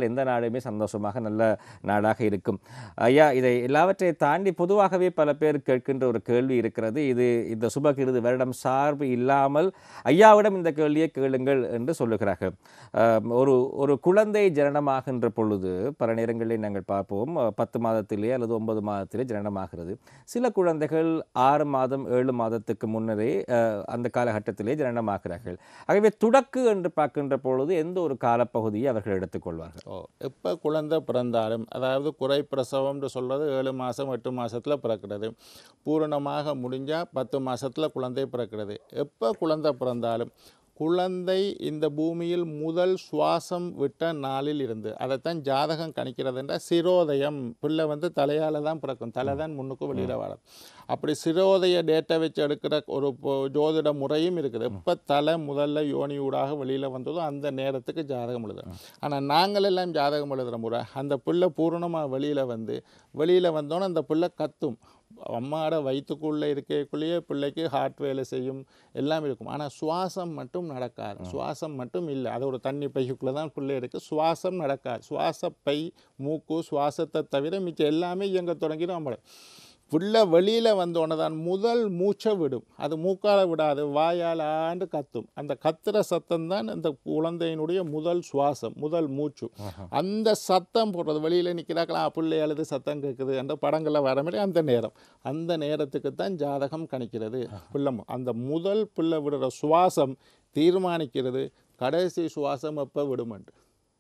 Speaker 1: இருந்தால் எந்த நாடுமே சந்தோஷமாக நல்ல நாடாக இருக்கும் ஐயா இதை எல்லாவற்றை தாண்டி பொதுவாகவே பல பேர் கேட்கின்ற ஒரு கேள்வி இருக்கிறது இது இந்த சுபகிருது வருடம் சார்பு இல்லாமல் ஐயாவிடம் இந்த கேள்வியை கேளுங்கள் என்று சொல்லுகிறார்கள் ஆம், ஒரு ஒரு குழந்தை ஜனனமாகின்ற பொழுது பல நேரங்களில் நாங்கள் பார்ப்போம் அஹ், பத்து மாதத்திலே அல்லது ஒன்பது மாதத்திலே ஜனனமாகிறது சில குழந்தைகள் ஆறு மாதம் ஏழு மாதத்துக்கு முன்னரே அஹ், அந்த காலகட்டத்திலே ஜனனமாகிறார்கள் ஆகவே துடக்கு என்று பார்க்கின்ற பொழுது எந்த ஒரு காலப்பகுதியை அவர்கள் எடுத்துக்கொள்வார்கள்
Speaker 2: ஓ எப்போ குழந்தை பிறந்தாலும் அதாவது குறை பிரசவம்னு சொல்கிறது ஏழு மாதம் எட்டு மாதத்தில் பிறக்கிறது பூரணமாக முடிஞ்சால் பத்து மாதத்தில் குழந்தை பிறக்கிறது எப்போ குழந்தை பிறந்தாலும் குழந்தை இந்த பூமியில் முதல் சுவாசம் விட்ட நாளில் இருந்து அதைத்தான் ஜாதகம் கணிக்கிறதுன்ற சிரோதயம் பிள்ளை வந்து தலையால் தான் பிறக்கும் தலை தான் முன்னுக்கு வெளியில் வரும் அப்படி சிரோதய டேட்டா வச்சு எடுக்கிற ஒரு பொ- ஜோதிட முறையும் இருக்குது எப்போ தலை முதல்ல யோனி ஊடாக வெளியில் வந்ததோ அந்த நேரத்துக்கு ஜாதகம் எழுதுறோம் ஆனால் நாங்கள் எல்லாம் ஜாதகம் எழுதுகிற முறை அந்த பிள்ளை பூரணமாக வெளியில் வந்து வெளியில் வந்தோன்னே அந்த பிள்ளை கத்தும் அம்மாவோட வயிற்றுக்குள்ளே இருக்கக்குள்ளேயே பிள்ளைக்கு ஹார்ட் வேலை செய்யும் எல்லாம் இருக்கும் ஆனால் சுவாசம் மட்டும் நடக்காது சுவாசம் மட்டும் இல்லை அது ஒரு தண்ணி பைக்குள்ளே தான் பிள்ளை இருக்குது சுவாசம் நடக்காது சுவாச பை மூக்கு சுவாசத்தை தவிர மிச்சம் எல்லாமே இயங்க தொடங்கிடும் நம்மளை புள்ள வெளியில் வந்தோடனே தான் முதல் மூச்சை விடும் அது மூக்கால விடாது வாயால் ஆண்டு கத்தும் அந்த கத்துற சத்தம் தான் அந்த குழந்தையினுடைய முதல் சுவாசம் முதல் மூச்சு அந்த சத்தம் போடுறது வெளியில் நிற்கிறாக்கலாம் பிள்ளை அழுது சத்தம் கேட்குது அந்த படங்களில் வர மாதிரி அந்த நேரம் அந்த நேரத்துக்கு தான் ஜாதகம் கணிக்கிறது பிள்ளை மு- அந்த முதல் பிள்ளை விடுற சுவாசம் தீர்மானிக்கிறது கடைசி சுவாசம் எப்போ விடுமண்டு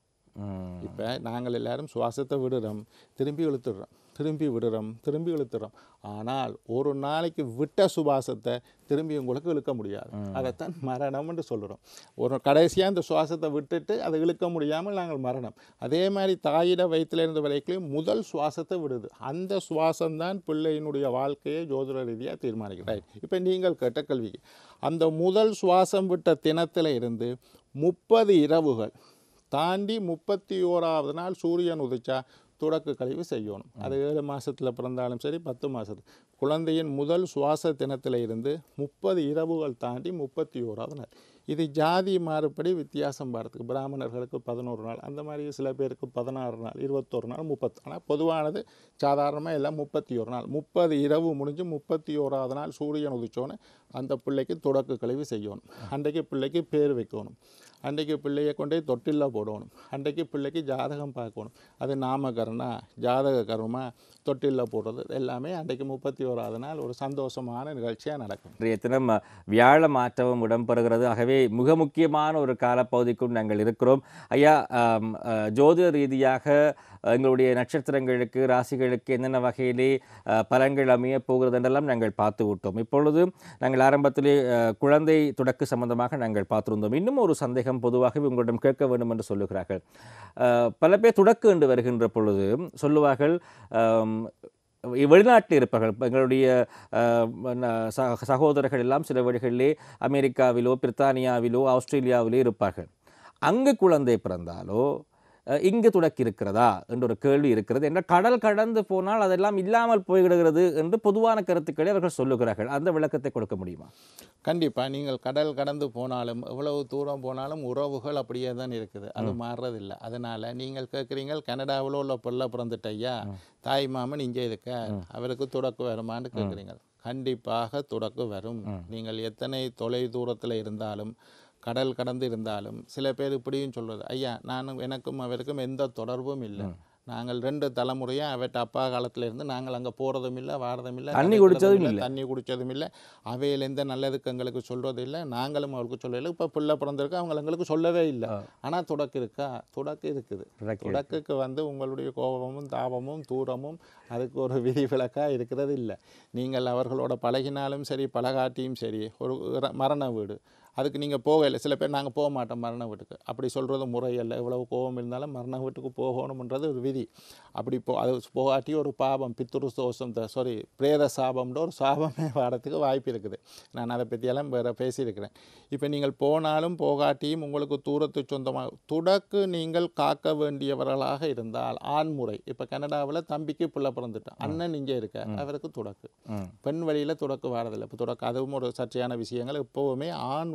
Speaker 1: ம்.
Speaker 2: இப்போ நாங்கள் எல்லாரும் சுவாசத்தை விடுறோம் திரும்பி இழுத்துடுறோம் திரும்பி விடுறோம் திரும்பி இழுத்துறோம் ஆனால் ஒரு நாளைக்கு விட்ட சுவாசத்தை திரும்பி உங்களுக்கு இழுக்க முடியாது அதைத்தான் மரணம்னு சொல்கிறோம் ஒரு கடைசியாக அந்த சுவாசத்தை விட்டுட்டு அதை இழுக்க முடியாமல் நாங்கள் மரணம் அதே மாதிரி தாயிட வயிற்றுல இருந்த வரைக்கும் முதல் சுவாசத்தை விடுது அந்த சுவாசம்தான் பிள்ளையினுடைய வாழ்க்கையை ஜோதிட ரீதியாக தீர்மானிக்கிறாய் இப்போ நீங்கள் கேட்ட கேள்விக்கு அந்த முதல் சுவாசம் விட்ட தினத்தில் இருந்து முப்பது இரவுகள் தாண்டி முப்பத்தி ஓராவது நாள் சூரியன் உதிச்சா தொடக்க கழிவு செய்யணும் அது ஏழு மாசத்துல பிறந்தாலும் சரி பத்து மாசத்து குழந்தையின் முதல் சுவாச தினத்தில் இருந்து முப்பது இரவுகள் தாண்டி முப்பத்தி ஓராவது நாள் இது ஜாதி மாறுபடி வித்தியாசம் பார்த்துக்கு பிராமணர்களுக்கு பதினோரு நாள் அந்த மாதிரி சில பேருக்கு பதினாறு நாள் இருபத்தொரு நாள் முப்பத்து ஆனால் பொதுவானது சாதாரணமாக எல்லாம் முப்பத்தி ஒரு நாள் முப்பது இரவு முடிஞ்சு முப்பத்தி ஓராவது நாள் சூரியன் உதிச்சோன்னே அந்த பிள்ளைக்கு தொடக்க கழிவு செய்யணும் அன்றைக்கு பிள்ளைக்கு பேர் வைக்கணும் அன்றைக்கு பிள்ளையை கொண்டு போய் தொட்டில்ல போடணும் அன்றைக்கு பிள்ளைக்கு ஜாதகம் பார்க்கணும் அது நாமகரணா ஜாதக கர்மா தொட்டில்ல போடுறது எல்லாமே அன்றைக்கு முப்பத்தி ஓராவது நாள் ஒரு சந்தோஷமான நிகழ்ச்சியாக நடக்கும்
Speaker 1: இன்றைய தினம் அஹ், வியாழ மாற்றமும் இடம்பெறுகிறது ஆகவே மிக முக்கியமான ஒரு காலப்பகுதிக்கும் நாங்கள் இருக்கிறோம் ஐயா ஆம், அஹ், ஜோதிட ரீதியாக அஹ், எங்களுடைய நட்சத்திரங்களுக்கு ராசிகளுக்கு என்னென்ன வகையிலே அஹ், பலன்கள் அமைய போகிறது என்றெல்லாம் நாங்கள் பார்த்து விட்டோம் இப்பொழுது நாங்கள் ஆரம்பத்திலே அஹ், குழந்தை தொடக்கு சம்பந்தமாக நாங்கள் பார்த்திருந்தோம் இன்னும் ஒரு சந்தேகம் பொதுவாகவே உங்களிடம் கேட்க வேண்டும் என்று சொல்லுகிறார்கள் அஹ், பல பேர் தொடக்கு என்று வருகின்ற பொழுது சொல்லுவார்கள் ஆம், வெளிநாட்டில் இருப்பார்கள் இப்ப எங்களுடைய அஹ், ந- சக- சகோதரர்கள் எல்லாம் சில வழிகளிலே அமெரிக்காவிலோ பிரித்தானியாவிலோ ஆஸ்திரேலியாவிலோ இருப்பார்கள் அங்கு குழந்தை பிறந்தாலோ அஹ், இங்கு தொடக்கி இருக்கிறதா என்ற ஒரு கேள்வி இருக்கிறது என்ற கடல் கடந்து போனால் அதெல்லாம் இல்லாமல் போய்விடுகிறது என்று பொதுவான கருத்துக்களை அவர்கள் சொல்லுகிறார்கள் அந்த விளக்கத்தை கொடுக்க முடியுமா
Speaker 2: கண்டிப்பாக நீங்கள் கடல் கடந்து போனாலும் எவ்வளவு தூரம் போனாலும் உறவுகள் அப்படியே தான் இருக்குது அது மாறுறதில்லை அதனால் நீங்கள் கேட்குறீங்க கனடாவில் உள்ள பிள்ளை பிறந்துட்ட ஐயா தாய் மாமன் இங்கே இருக்க அவருக்கு தொடக்கு வருமான்னு கேட்குறீங்க கண்டிப்பாக தொடக்கு வரும் நீங்கள் எத்தனை தொலை தூரத்தில் இருந்தாலும் கடல் கடந்து இருந்தாலும் சில பேர் இப்படியும் சொல்றது ஐயா நானும் எனக்கும் அவருக்கும் எந்த தொடர்பும் இல்லை நாங்கள் ரெண்டு தலைமுறையாக அவட்ட அப்பா காலத்துல இருந்து நாங்கள் அங்கே போகிறதும் இல்லை வாரதும் இல்லை
Speaker 1: தண்ணி
Speaker 2: கதைக்கிறதும்
Speaker 1: குடிச்சதும்
Speaker 2: இல்ல,
Speaker 1: இல்ல.
Speaker 2: தண்ணி குடிச்சதும் இல்லை அவையில் எந்த நல்லதுக்கு எங்களுக்கு சொல்கிறது இல்லை நாங்களும் அவளுக்கு சொல்லலை இப்போ பிள்ளை பிறந்திருக்கு அவங்க எங்களுக்கு சொல்லவே இல்லை ஆனால் தொடக்கு இருக்கா தொடக்கு இருக்குது
Speaker 1: தொடக்கு
Speaker 2: தொடக்குக்கு வந்து உங்களுடைய கோபமும் தாபமும் தூரமும் அதுக்கு ஒரு விதிவிலக்கா இருக்கிறது இல்லை நீங்கள் அவர்களோட பழகினாலும் சரி பழகாட்டியும் சரி ஒரு இற- மரண வீடு அதுக்கு நீங்கள் போகலை சில பேர் நாங்கள் போக மாட்டோம் மரண வீட்டுக்கு அப்படி சொல்கிறது முறையல்ல எவ்வளவு கோபம் இருந்தாலும் மரண வீட்டுக்கு போகணும்ன்றது ஒரு விதி அப்படி போ அது போகாட்டி ஒரு பாவம் பித்துரு தோஷம் சாரி பிரேத சாபம்ன்ற ஒரு சாபமே வரத்துக்கு வாய்ப்பு இருக்குது நான் அதை பற்றியெல்லாம் வேறு பேசியிருக்கிறேன் இப்போ நீங்கள் போனாலும் போகாட்டியும் உங்களுக்கு தூரத்து சொந்தமாக துடக்கு நீங்கள் காக்க வேண்டியவர்களாக இருந்தால் ஆண்முறை இப்போ கனடாவில் தம்பிக்கு பிள்ளை பிறந்துட்டான் அண்ணன் இங்கே இருக்க அவருக்கு துடக்கு
Speaker 1: ம்.
Speaker 2: பெண் வழியில் துடக்கு வரதில்லை இப்போ துடக்கு அதுவும் ஒரு சர்ச்சையான விஷயங்கள் எப்போவுமே ஆண்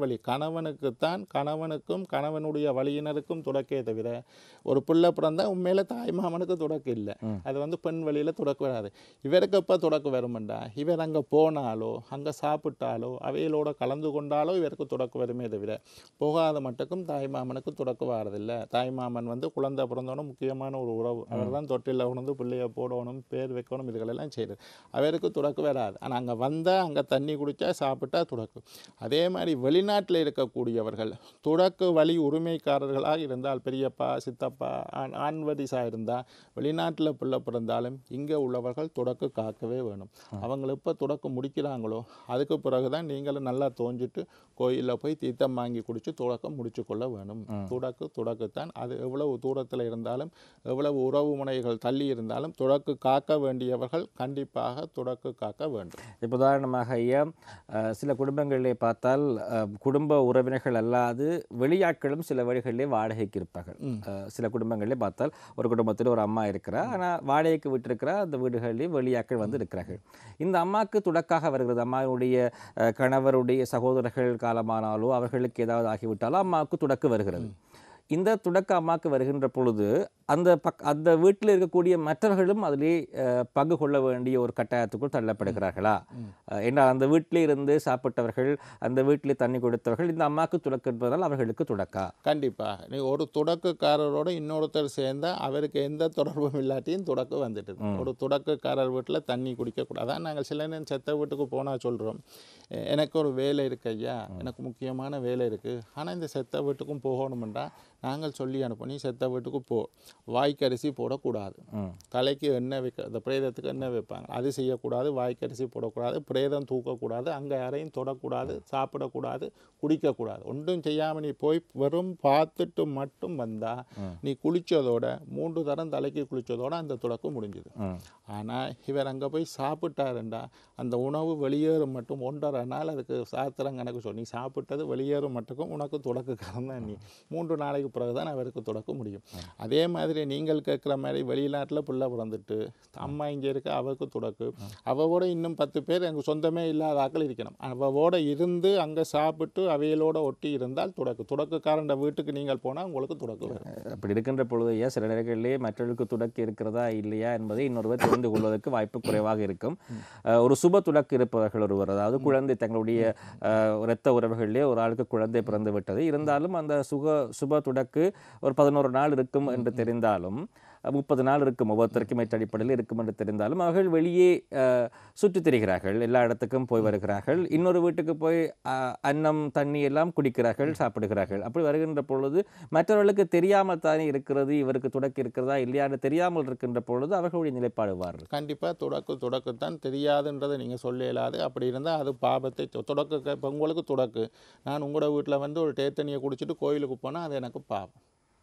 Speaker 2: வழி கணவனுக்குத்தான் கணவனுக்கும் கணவனுடைய வழியினருக்கும் துடக்கே தவிர ஒரு பிள்ளை பிறந்தா உண்மையில தாய் மாமனுக்கு துடக்கு இல்லை அது வந்து பெண் வழியில துடக்கு வராது இவருக்கு எப்போ துடக்கு வருமெண்டா இவர் அங்க போனாலோ அங்க சாப்பிட்டாலோ அவைகளோட கலந்து கொண்டாலோ இவருக்கு துடக்கு வருமே தவிர போகாத மட்டுக்கும் தாய் மாமனுக்கு துடக்கு வாரதில்லை தாய் மாமன் வந்து குழந்தை பிறந்தோன்னு முக்கியமான ஒரு உறவு அவர் தான் தொட்டில் உணர்ந்து பிள்ளைய போடணும் பேர் வைக்கணும் இதுகளெல்லாம் செய்யுது அவருக்கு துடக்கு வராது ஆனால் அங்கே வந்தால் அங்கே தண்ணி குடித்தா சாப்பிட்டா துடக்கு அதே மாதிரி வெளிநாட்டில் இருக்கக்கூடியவர்கள் துடக்கு வழி உரிமைக்காரர்களாக இருந்தால் பெரியப்பா சித்தப்பா ஆண் ஆண்வரிசாக இருந்தால் வெளிநாட்டில் பிள்ளை பிறந்தாலும் இங்கே உள்ளவர்கள் துடக்கு காக்கவே வேணும் அவங்க எப்போ துடக்கு முடிக்கிறாங்களோ அதுக்கு பிறகு தான் நீங்களும் நல்லா தோஞ்சிட்டு கோயிலில் போய் தீர்த்தம் வாங்கி குடித்து துடக்கம் முடிச்சு கொள்ள வேணும் துடக்கு துடக்குத்தான் அது எவ்வளவு தூரத்தில் இருந்தாலும் எவ்வளவு உறவு முனைகள் தள்ளி இருந்தாலும் துடக்கு காக்க வேண்டியவர்கள் கண்டிப்பாக துடக்கு காக்க வேண்டும்
Speaker 1: இப்போ உதாரணமாக ஐயா அஹ், சில குடும்பங்களிலே பார்த்தால் அஹ், குடும்ப உறவினர்கள் அல்லாது வெளியாட்களும் சில வழிகளிலே வாடகைக்கு இருப்பார்கள் அஹ், சில குடும்பங்களிலே பார்த்தால் ஒரு குடும்பத்தில் ஒரு அம்மா இருக்கிறா ஆனால் வாடகைக்கு விட்டிருக்கிற அந்த வீடுகளிலே வெளியாட்கள் வந்து இருக்கிறார்கள் இந்த அம்மாவுக்கு துடக்காக வருகிறது அம்மாவுடைய அஹ், கணவருடைய சகோதரர்கள் காலமானாலோ அவர்களுக்கு ஏதாவது ஆகிவிட்டாலோ அம்மாவுக்கு துடக்கு வருகிறது இந்த துடக்க அம்மாவுக்கு வருகின்ற பொழுது அந்த பக் அந்த வீட்டில் இருக்கக்கூடிய மற்றவர்களும் அதிலே அஹ், பங்கு கொள்ள வேண்டிய ஒரு கட்டாயத்துக்குள் தள்ளப்படுகிறார்களா அஹ், ஏன்னா அந்த வீட்டிலே இருந்து சாப்பிட்டவர்கள் அந்த வீட்டிலே தண்ணி கொடுத்தவர்கள் இந்த அம்மாவுக்கு துடக்கு என்பதால் அவர்களுக்கு துடக்கா
Speaker 2: கண்டிப்பாக நீ ஒரு தொடக்கக்காரரோட இன்னொருத்தர் சேர்ந்தா அவருக்கு எந்த தொடர்பும் இல்லாட்டியும் தொடக்கு வந்துட்டுது ஒரு தொடக்கக்காரர் வீட்டில் தண்ணி குடிக்கக்கூடாது அதான் நாங்கள் சில நேரம் செத்த வீட்டுக்கு போனால் சொல்கிறோம் எனக்கு ஒரு வேலை இருக்கு ஐயா எனக்கு முக்கியமான வேலை இருக்குது ஆனால் இந்த செத்த வீட்டுக்கும் போகணுமெண்டா நாங்கள் சொல்லி அனுப்போம் நீ செத்த வீட்டுக்கு போ வாய்க்கரிசி போடக்கூடாது
Speaker 1: ம்.
Speaker 2: தலைக்கு எண்ணெய் வைக்க இந்த பிரேதத்துக்கு எண்ணெய் வைப்பாங்க அது செய்யக்கூடாது வாய்க்கரிசி போடக்கூடாது பிரேதம் தூக்கக்கூடாது அங்கே யாரையும் தொடக்கூடாது சாப்பிடக்கூடாது குடிக்கக்கூடாது ஒன்றும் செய்யாமல் நீ போய் வெறும் பார்த்துட்டு மட்டும் வந்தா நீ குளிச்சதோட மூன்று தரம் தலைக்கு குளிச்சதோட அந்த துடக்கு முடிஞ்சுது
Speaker 1: ம்.
Speaker 2: ஆனால் இவர் அங்கே போய் சாப்பிட்டாருண்டா அந்த உணவு வெளியேறும் மட்டும் ஒன்றரை நாள் அதுக்கு சாத்திரம் கணக்கு சொல்லி நீ சாப்பிட்டது வெளியேறும் மட்டுக்கும் உனக்கு தொடக்கு தான் நீ மூன்று நாளைக்கு பிறகு தான் அவருக்கு தொடக்க முடியும் அதே மாதிரி நீங்கள் கேட்குற மாதிரி வெளிநாட்டில் பிள்ளை பிறந்துட்டு அம்மா இங்கே இருக்க அவருக்கு தொடக்கு அவவோட இன்னும் பத்து பேர் எங்கள் சொந்தமே இல்லாத ஆட்கள் இருக்கணும் அவவோட இருந்து அங்கே சாப்பிட்டு அவைகளோட ஒட்டி இருந்தால் தொடக்கு தொடக்குக்காரண்ட வீட்டுக்கு நீங்கள் போனால் உங்களுக்கு தொடக்கு வரும்
Speaker 1: அப்படி இருக்கின்ற பொழுது ஐயா சில நேரங்களிலே மற்றவர்களுக்கு துடக்கு இருக்கிறதா இல்லையா என்பதை இன்னொருவர் தெரிந்து கொள்வதற்கு வாய்ப்பு குறைவாக இருக்கும் அஹ், ஒரு சுப துடக்கு இருப்பவர்கள் ஒருவர் அதாவது குழந்தை தங்களுடைய அஹ், இரத்த உறவுகளிலே ஒரு ஆளுக்கு குழந்தை பிறந்து விட்டது இருந்தாலும் அந்த சுக சுப துடக்கு ஒரு பதினோரு நாள் இருக்கும் என்று தெரிந்தாலும் முப்பது நாள் இருக்கும் ஒவ்வொருத்தருக்கும் ஏற்ற அடிப்படையில் இருக்கும் என்று தெரிந்தாலும் அவர்கள் வெளியே அஹ், சுற்றித் திரிகிறார்கள் எல்லா இடத்துக்கும் போய் வருகிறார்கள் இன்னொரு வீட்டுக்கு போய் அஹ், அன்னம் தண்ணி எல்லாம் குடிக்கிறார்கள் சாப்பிடுகிறார்கள் அப்படி வருகின்ற பொழுது மற்றவர்களுக்கு தெரியாமல் தானே இருக்கிறது இவருக்கு துடக்கி இருக்கிறதா இல்லையான்னு தெரியாமல் இருக்கின்ற பொழுது அவர்களுடைய நிலைப்பாடு வாரு
Speaker 2: கண்டிப்பாக தொடக்கு தொடக்குத்தான் தெரியாதுன்றதை நீங்கள் சொல்ல இயலாது அப்படி இருந்தால் அது பாபத்தை தொ- தொடக்கு இப்போ உங்களுக்கு தொடக்கு நான் உங்களோட வீட்டில் வந்து ஒரு தேத்தண்ணியை குடிச்சிட்டு கோயிலுக்கு போனால் அது எனக்கு பாவம்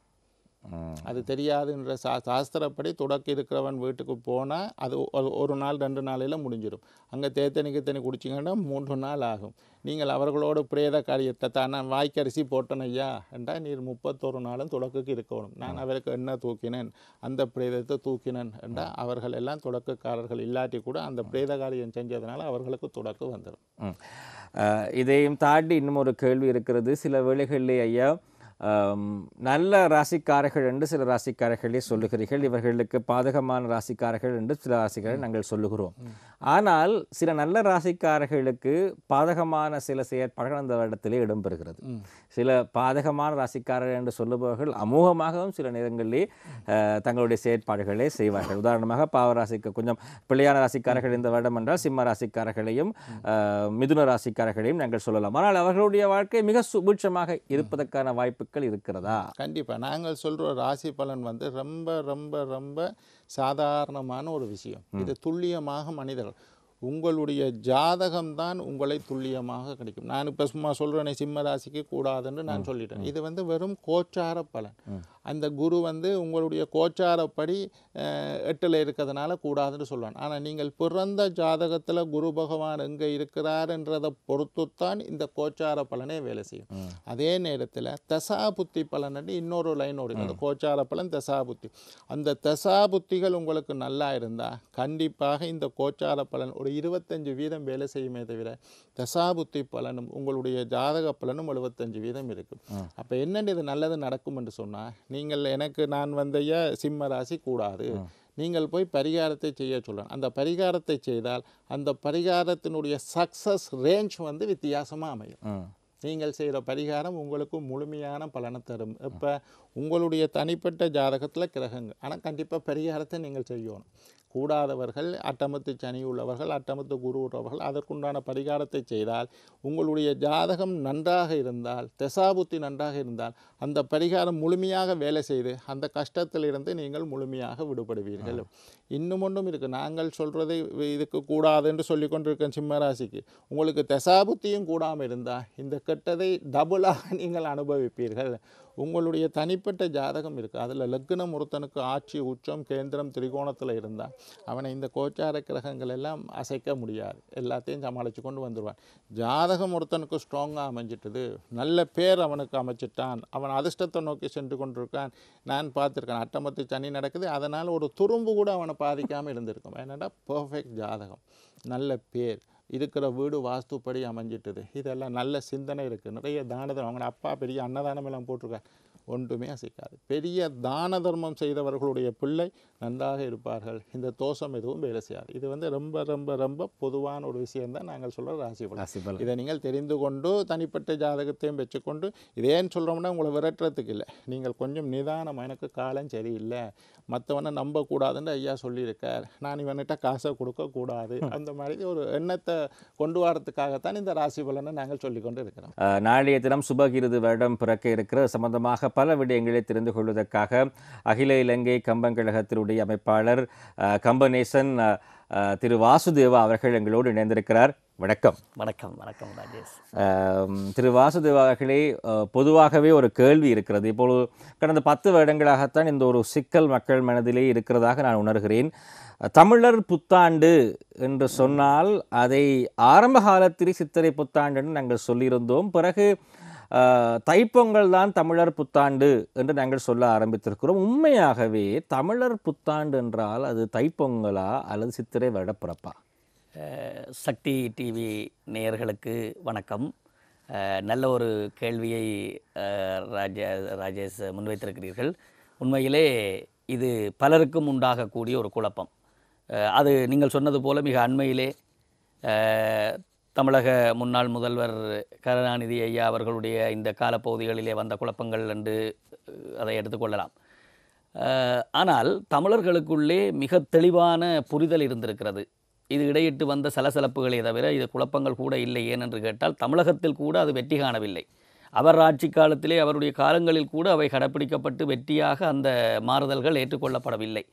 Speaker 1: ம்.
Speaker 2: அது தெரியாதுன்ற சா சாஸ்திரப்படி தொடக்கு இருக்கிறவன் வீட்டுக்கு போனால் அது ஒரு- ஒரு நாள் ரெண்டு நாளையில் முடிஞ்சிடும் அங்கே தேத்தனி கித்தனி குடிச்சிங்கன்னா மூன்று நாள் ஆகும் நீங்கள் அவர்களோட பிரேத காரியத்தை தான் நான் வாய்க்கரிசி போட்டேன் ஐயா என்றால் நீர் முப்பத்தொரு நாளும் தொடக்குக்கு இருக்கணும் நான் அவருக்கு என்ன தூக்கினேன் அந்த பிரேதத்தை தூக்கினேன் என்றால் அவர்கள் எல்லாம் தொடக்கக்காரர்கள் இல்லாட்டி கூட அந்த பிரேத காரியம் செஞ்சதுனால அவர்களுக்கு தொடக்கு வந்துடும்
Speaker 1: ம். அஹ், இதையும் தாண்டி இன்னும் ஒரு கேள்வி இருக்கிறது சில வேளைகளிலே ஐயா ஆம், நல்ல ராசிக்காரர்கள் என்று சில ராசிக்காரர்களே சொல்லுகிறீர்கள் இவர்களுக்கு பாதகமான ராசிக்காரர்கள் என்று சில ராசிக்காரர்கள் நாங்கள் சொல்லுகிறோம் ஆனால் சில நல்ல ராசிக்காரர்களுக்கு பாதகமான சில செயற்பாடுகள் அந்த இடத்திலே இடம்பெறுகிறது சில பாதகமான ராசிக்காரர்கள் என்று சொல்லுபவர்கள் அமோகமாகவும் சில நேரங்களிலே அஹ், தங்களுடைய செயற்பாடுகளை செய்வார்கள் உதாரணமாக பாவராசிக்கு கொஞ்சம் பிள்ளையான ராசிக்காரர்கள் இந்த வருடம் என்றால் சிம்ம ராசிக்காரர்களையும் அஹ், மிதுன ராசிக்காரர்களையும் நாங்கள் சொல்லலாம் ஆனால் அவர்களுடைய வாழ்க்கை மிக சுபீட்சமாக இருப்பதற்கான வாய்ப்புகள் இருக்கிறதா
Speaker 2: கண்டிப்பாக நாங்கள் சொல்கிற ராசி பலன் வந்து ரொம்ப ரொம்ப ரொம்ப சாதாரணமான ஒரு விஷயம் இது துல்லியமாக மனிதர்கள் உங்களுடைய ஜாதகம்தான் உங்களை துல்லியமாக கிடைக்கும் நான் இப்போ சும்மா சொல்கிறேனே சிம்ம ராசிக்கு கூடாதுன்னு நான் சொல்லிட்டேன் இது வந்து வெறும் கோச்சார பலன் அந்த குரு வந்து உங்களுடைய கோச்சாரப்படி அஹ், எட்டுல இருக்கிறதுனால கூடாதுன்னு சொல்லுவான் ஆனால் நீங்கள் பிறந்த ஜாதகத்தில் குரு பகவான் எங்கே இருக்கிறாருன்றதை பொறுத்துத்தான் இந்த கோச்சார பலனே வேலை செய்யும் அதே நேரத்தில் தசா புத்தி பலன் இன்னொரு லைன் ஓடும் அந்த கோச்சார பலன் தசா புத்தி அந்த தசா புத்திகள் உங்களுக்கு நல்லா இருந்தால் கண்டிப்பாக இந்த கோச்சார பலன் ஒரு இருபத்தஞ்சு வீதம் வேலை செய்யுமே தவிர தசாபுத்தி பலனும் உங்களுடைய ஜாதக பலனும் எழுபத்தஞ்சு வீதம் இருக்கும் அப்போ என்னென்ன இது நல்லது நடக்கும் என்று சொன்னால் நீங்கள் எனக்கு நான் வந்தைய சிம்ம ராசி கூடாது நீங்கள் போய் பரிகாரத்தை செய்ய சொல்லணும் அந்த பரிகாரத்தை செய்தால் அந்த பரிகாரத்தினுடைய சக்ஸஸ் ரேஞ்ச் வந்து வித்தியாசமாக அமையும்
Speaker 1: ம்
Speaker 2: நீங்கள் செய்கிற பரிகாரம் உங்களுக்கு முழுமையான பலனை தரும் இப்போ உங்களுடைய தனிப்பட்ட ஜாதகத்தில் கிரகங்கள் ஆனால் கண்டிப்பாக பரிகாரத்தை நீங்கள் செய்யணும் கூடாதவர்கள் அட்டமத்து சனி உள்ளவர்கள் அட்டமத்து குரு உள்ளவர்கள் அதற்குண்டான பரிகாரத்தை செய்தால் உங்களுடைய ஜாதகம் நன்றாக இருந்தால் தசாபுத்தி நன்றாக இருந்தால் அந்த பரிகாரம் முழுமையாக வேலை செய்து அந்த கஷ்டத்திலிருந்து நீங்கள் முழுமையாக விடுபடுவீர்கள் இன்னும் ஒன்றும் இருக்குது நாங்கள் சொல்கிறது இதுக்கு கூடாது என்று சொல்லி கொண்டிருக்கேன் சிம்மராசிக்கு உங்களுக்கு தசாபுத்தியும் கூடாமல் இருந்தால் இந்த கெட்டதை டபுளாக நீங்கள் அனுபவிப்பீர்கள் உங்களுடைய தனிப்பட்ட ஜாதகம் இருக்குது அதில் லக்னம் ஒருத்தனுக்கு ஆட்சி உச்சம் கேந்திரம் திரிகோணத்தில் இருந்தால் அவனை இந்த கோச்சார கிரகங்கள் எல்லாம் அசைக்க முடியாது எல்லாத்தையும் சமாளித்து கொண்டு வந்துடுவான் ஜாதகம் ஒருத்தனுக்கு ஸ்ட்ராங்காக அமைஞ்சிட்டது நல்ல பேர் அவனுக்கு அமைச்சிட்டான் அவன் அதிர்ஷ்டத்தை நோக்கி சென்று கொண்டிருக்கான் நான் பார்த்துருக்கேன் அட்டமத்து சனி நடக்குது அதனால் ஒரு துரும்பு கூட அவனை பாதிக்காமல் இருந்திருக்கும் என்னடா பர்ஃபெக்ட் ஜாதகம் நல்ல பேர் இருக்கிற வீடு வாஸ்துப்படி அமைஞ்சிட்டுது இதெல்லாம் நல்ல சிந்தனை இருக்குது நிறைய தான தர்மம் அவங்களோட அப்பா பெரிய அன்னதானம் எல்லாம் போட்டிருக்கார் ஒன்றுமே அசைக்காது பெரிய தான தர்மம் செய்தவர்களுடைய பிள்ளை நன்றாக இருப்பார்கள் இந்த தோஷம் எதுவும் வேலை செய்யாது இது வந்து ரொம்ப ரொம்ப ரொம்ப பொதுவான ஒரு விஷயம்தான் நாங்கள் சொல்கிற ராசி பலன்
Speaker 1: ராசி பலன்
Speaker 2: இதை நீங்கள் தெரிந்து கொண்டு தனிப்பட்ட ஜாதகத்தையும் வச்சுக்கொண்டு இதேன்னு சொல்கிறோம்னா உங்களை விரட்டுறதுக்கு இல்லை நீங்கள் கொஞ்சம் நிதானம் எனக்கு காலம் சரியில்லை மற்றவனை நம்பக்கூடாதுன்னு ஐயா சொல்லியிருக்கார் நான் இவன்கிட்ட காசை கொடுக்கக்கூடாது அந்த மாதிரி ஒரு எண்ணத்தை கொண்டு வரதுக்காகத்தான் இந்த ராசி பலனை நாங்கள் சொல்லிக்கொண்டு இருக்கிறோம்
Speaker 1: அஹ், நாளைய தினம் சுபகிருது வருடம் பிறக்க இருக்கிற சம்பந்தமாக பல விடயங்களை தெரிந்து கொள்வதற்காக அகில இலங்கை கம்பங்கழகத்தினுடைய அமைப்பாளர் அஹ், கம்பனேசன் அஹ், அஹ், திரு வாசுதேவா அவர்கள் எங்களோடு இணைந்திருக்கிறார் வணக்கம்
Speaker 3: வணக்கம் வணக்கம் ராஜேஷ்
Speaker 1: ஆம், திரு வாசுதேவா அவர்களே அஹ், பொதுவாகவே ஒரு கேள்வி இருக்கிறது இப்பொழுது கடந்த பத்து வருடங்களாகத்தான் இந்த ஒரு சிக்கல் மக்கள் மனதிலே இருக்கிறதாக நான் உணர்கிறேன் தமிழர் புத்தாண்டு என்று சொன்னால் அதை ஆரம்ப காலத்தில் சித்திரை புத்தாண்டுன்னு நாங்கள் சொல்லியிருந்தோம் பிறகு அஹ், தைப்பொங்கல் தான் தமிழர் புத்தாண்டு என்று நாங்கள் சொல்ல ஆரம்பித்திருக்கிறோம் உண்மையாகவே தமிழர் புத்தாண்டு என்றால் அது தைப்பொங்கலா அல்லது சித்திரை வருடப்பிறப்பா
Speaker 3: அஹ், சக்தி டிவி நேயர்களுக்கு வணக்கம் அஹ், நல்ல ஒரு கேள்வியை அஹ், ராஜ ராஜேஷ் முன்வைத்திருக்கிறீர்கள் உண்மையிலே இது பலருக்கும் உண்டாகக்கூடிய ஒரு குழப்பம் அஹ், அது நீங்கள் சொன்னது போல மிக அண்மையிலே அஹ், தமிழக முன்னாள் முதல்வர் கருணாநிதி ஐயா அவர்களுடைய இந்த காலப்பகுதிகளிலே வந்த குழப்பங்கள் என்று அஹ், அதை எடுத்துக்கொள்ளலாம் அஹ், ஆனால் தமிழர்களுக்குள்ளே மிக தெளிவான புரிதல் இருந்திருக்கிறது இது இடையிட்டு வந்த சலசலப்புகளே தவிர இது குழப்பங்கள் கூட இல்லை ஏனென்று கேட்டால் தமிழகத்தில் கூட அது வெற்றி காணவில்லை அவர் ஆட்சி காலத்திலே அவருடைய காலங்களில் கூட அவை கடைப்பிடிக்கப்பட்டு வெற்றியாக அந்த மாறுதல்கள் ஏற்றுக்கொள்ளப்படவில்லை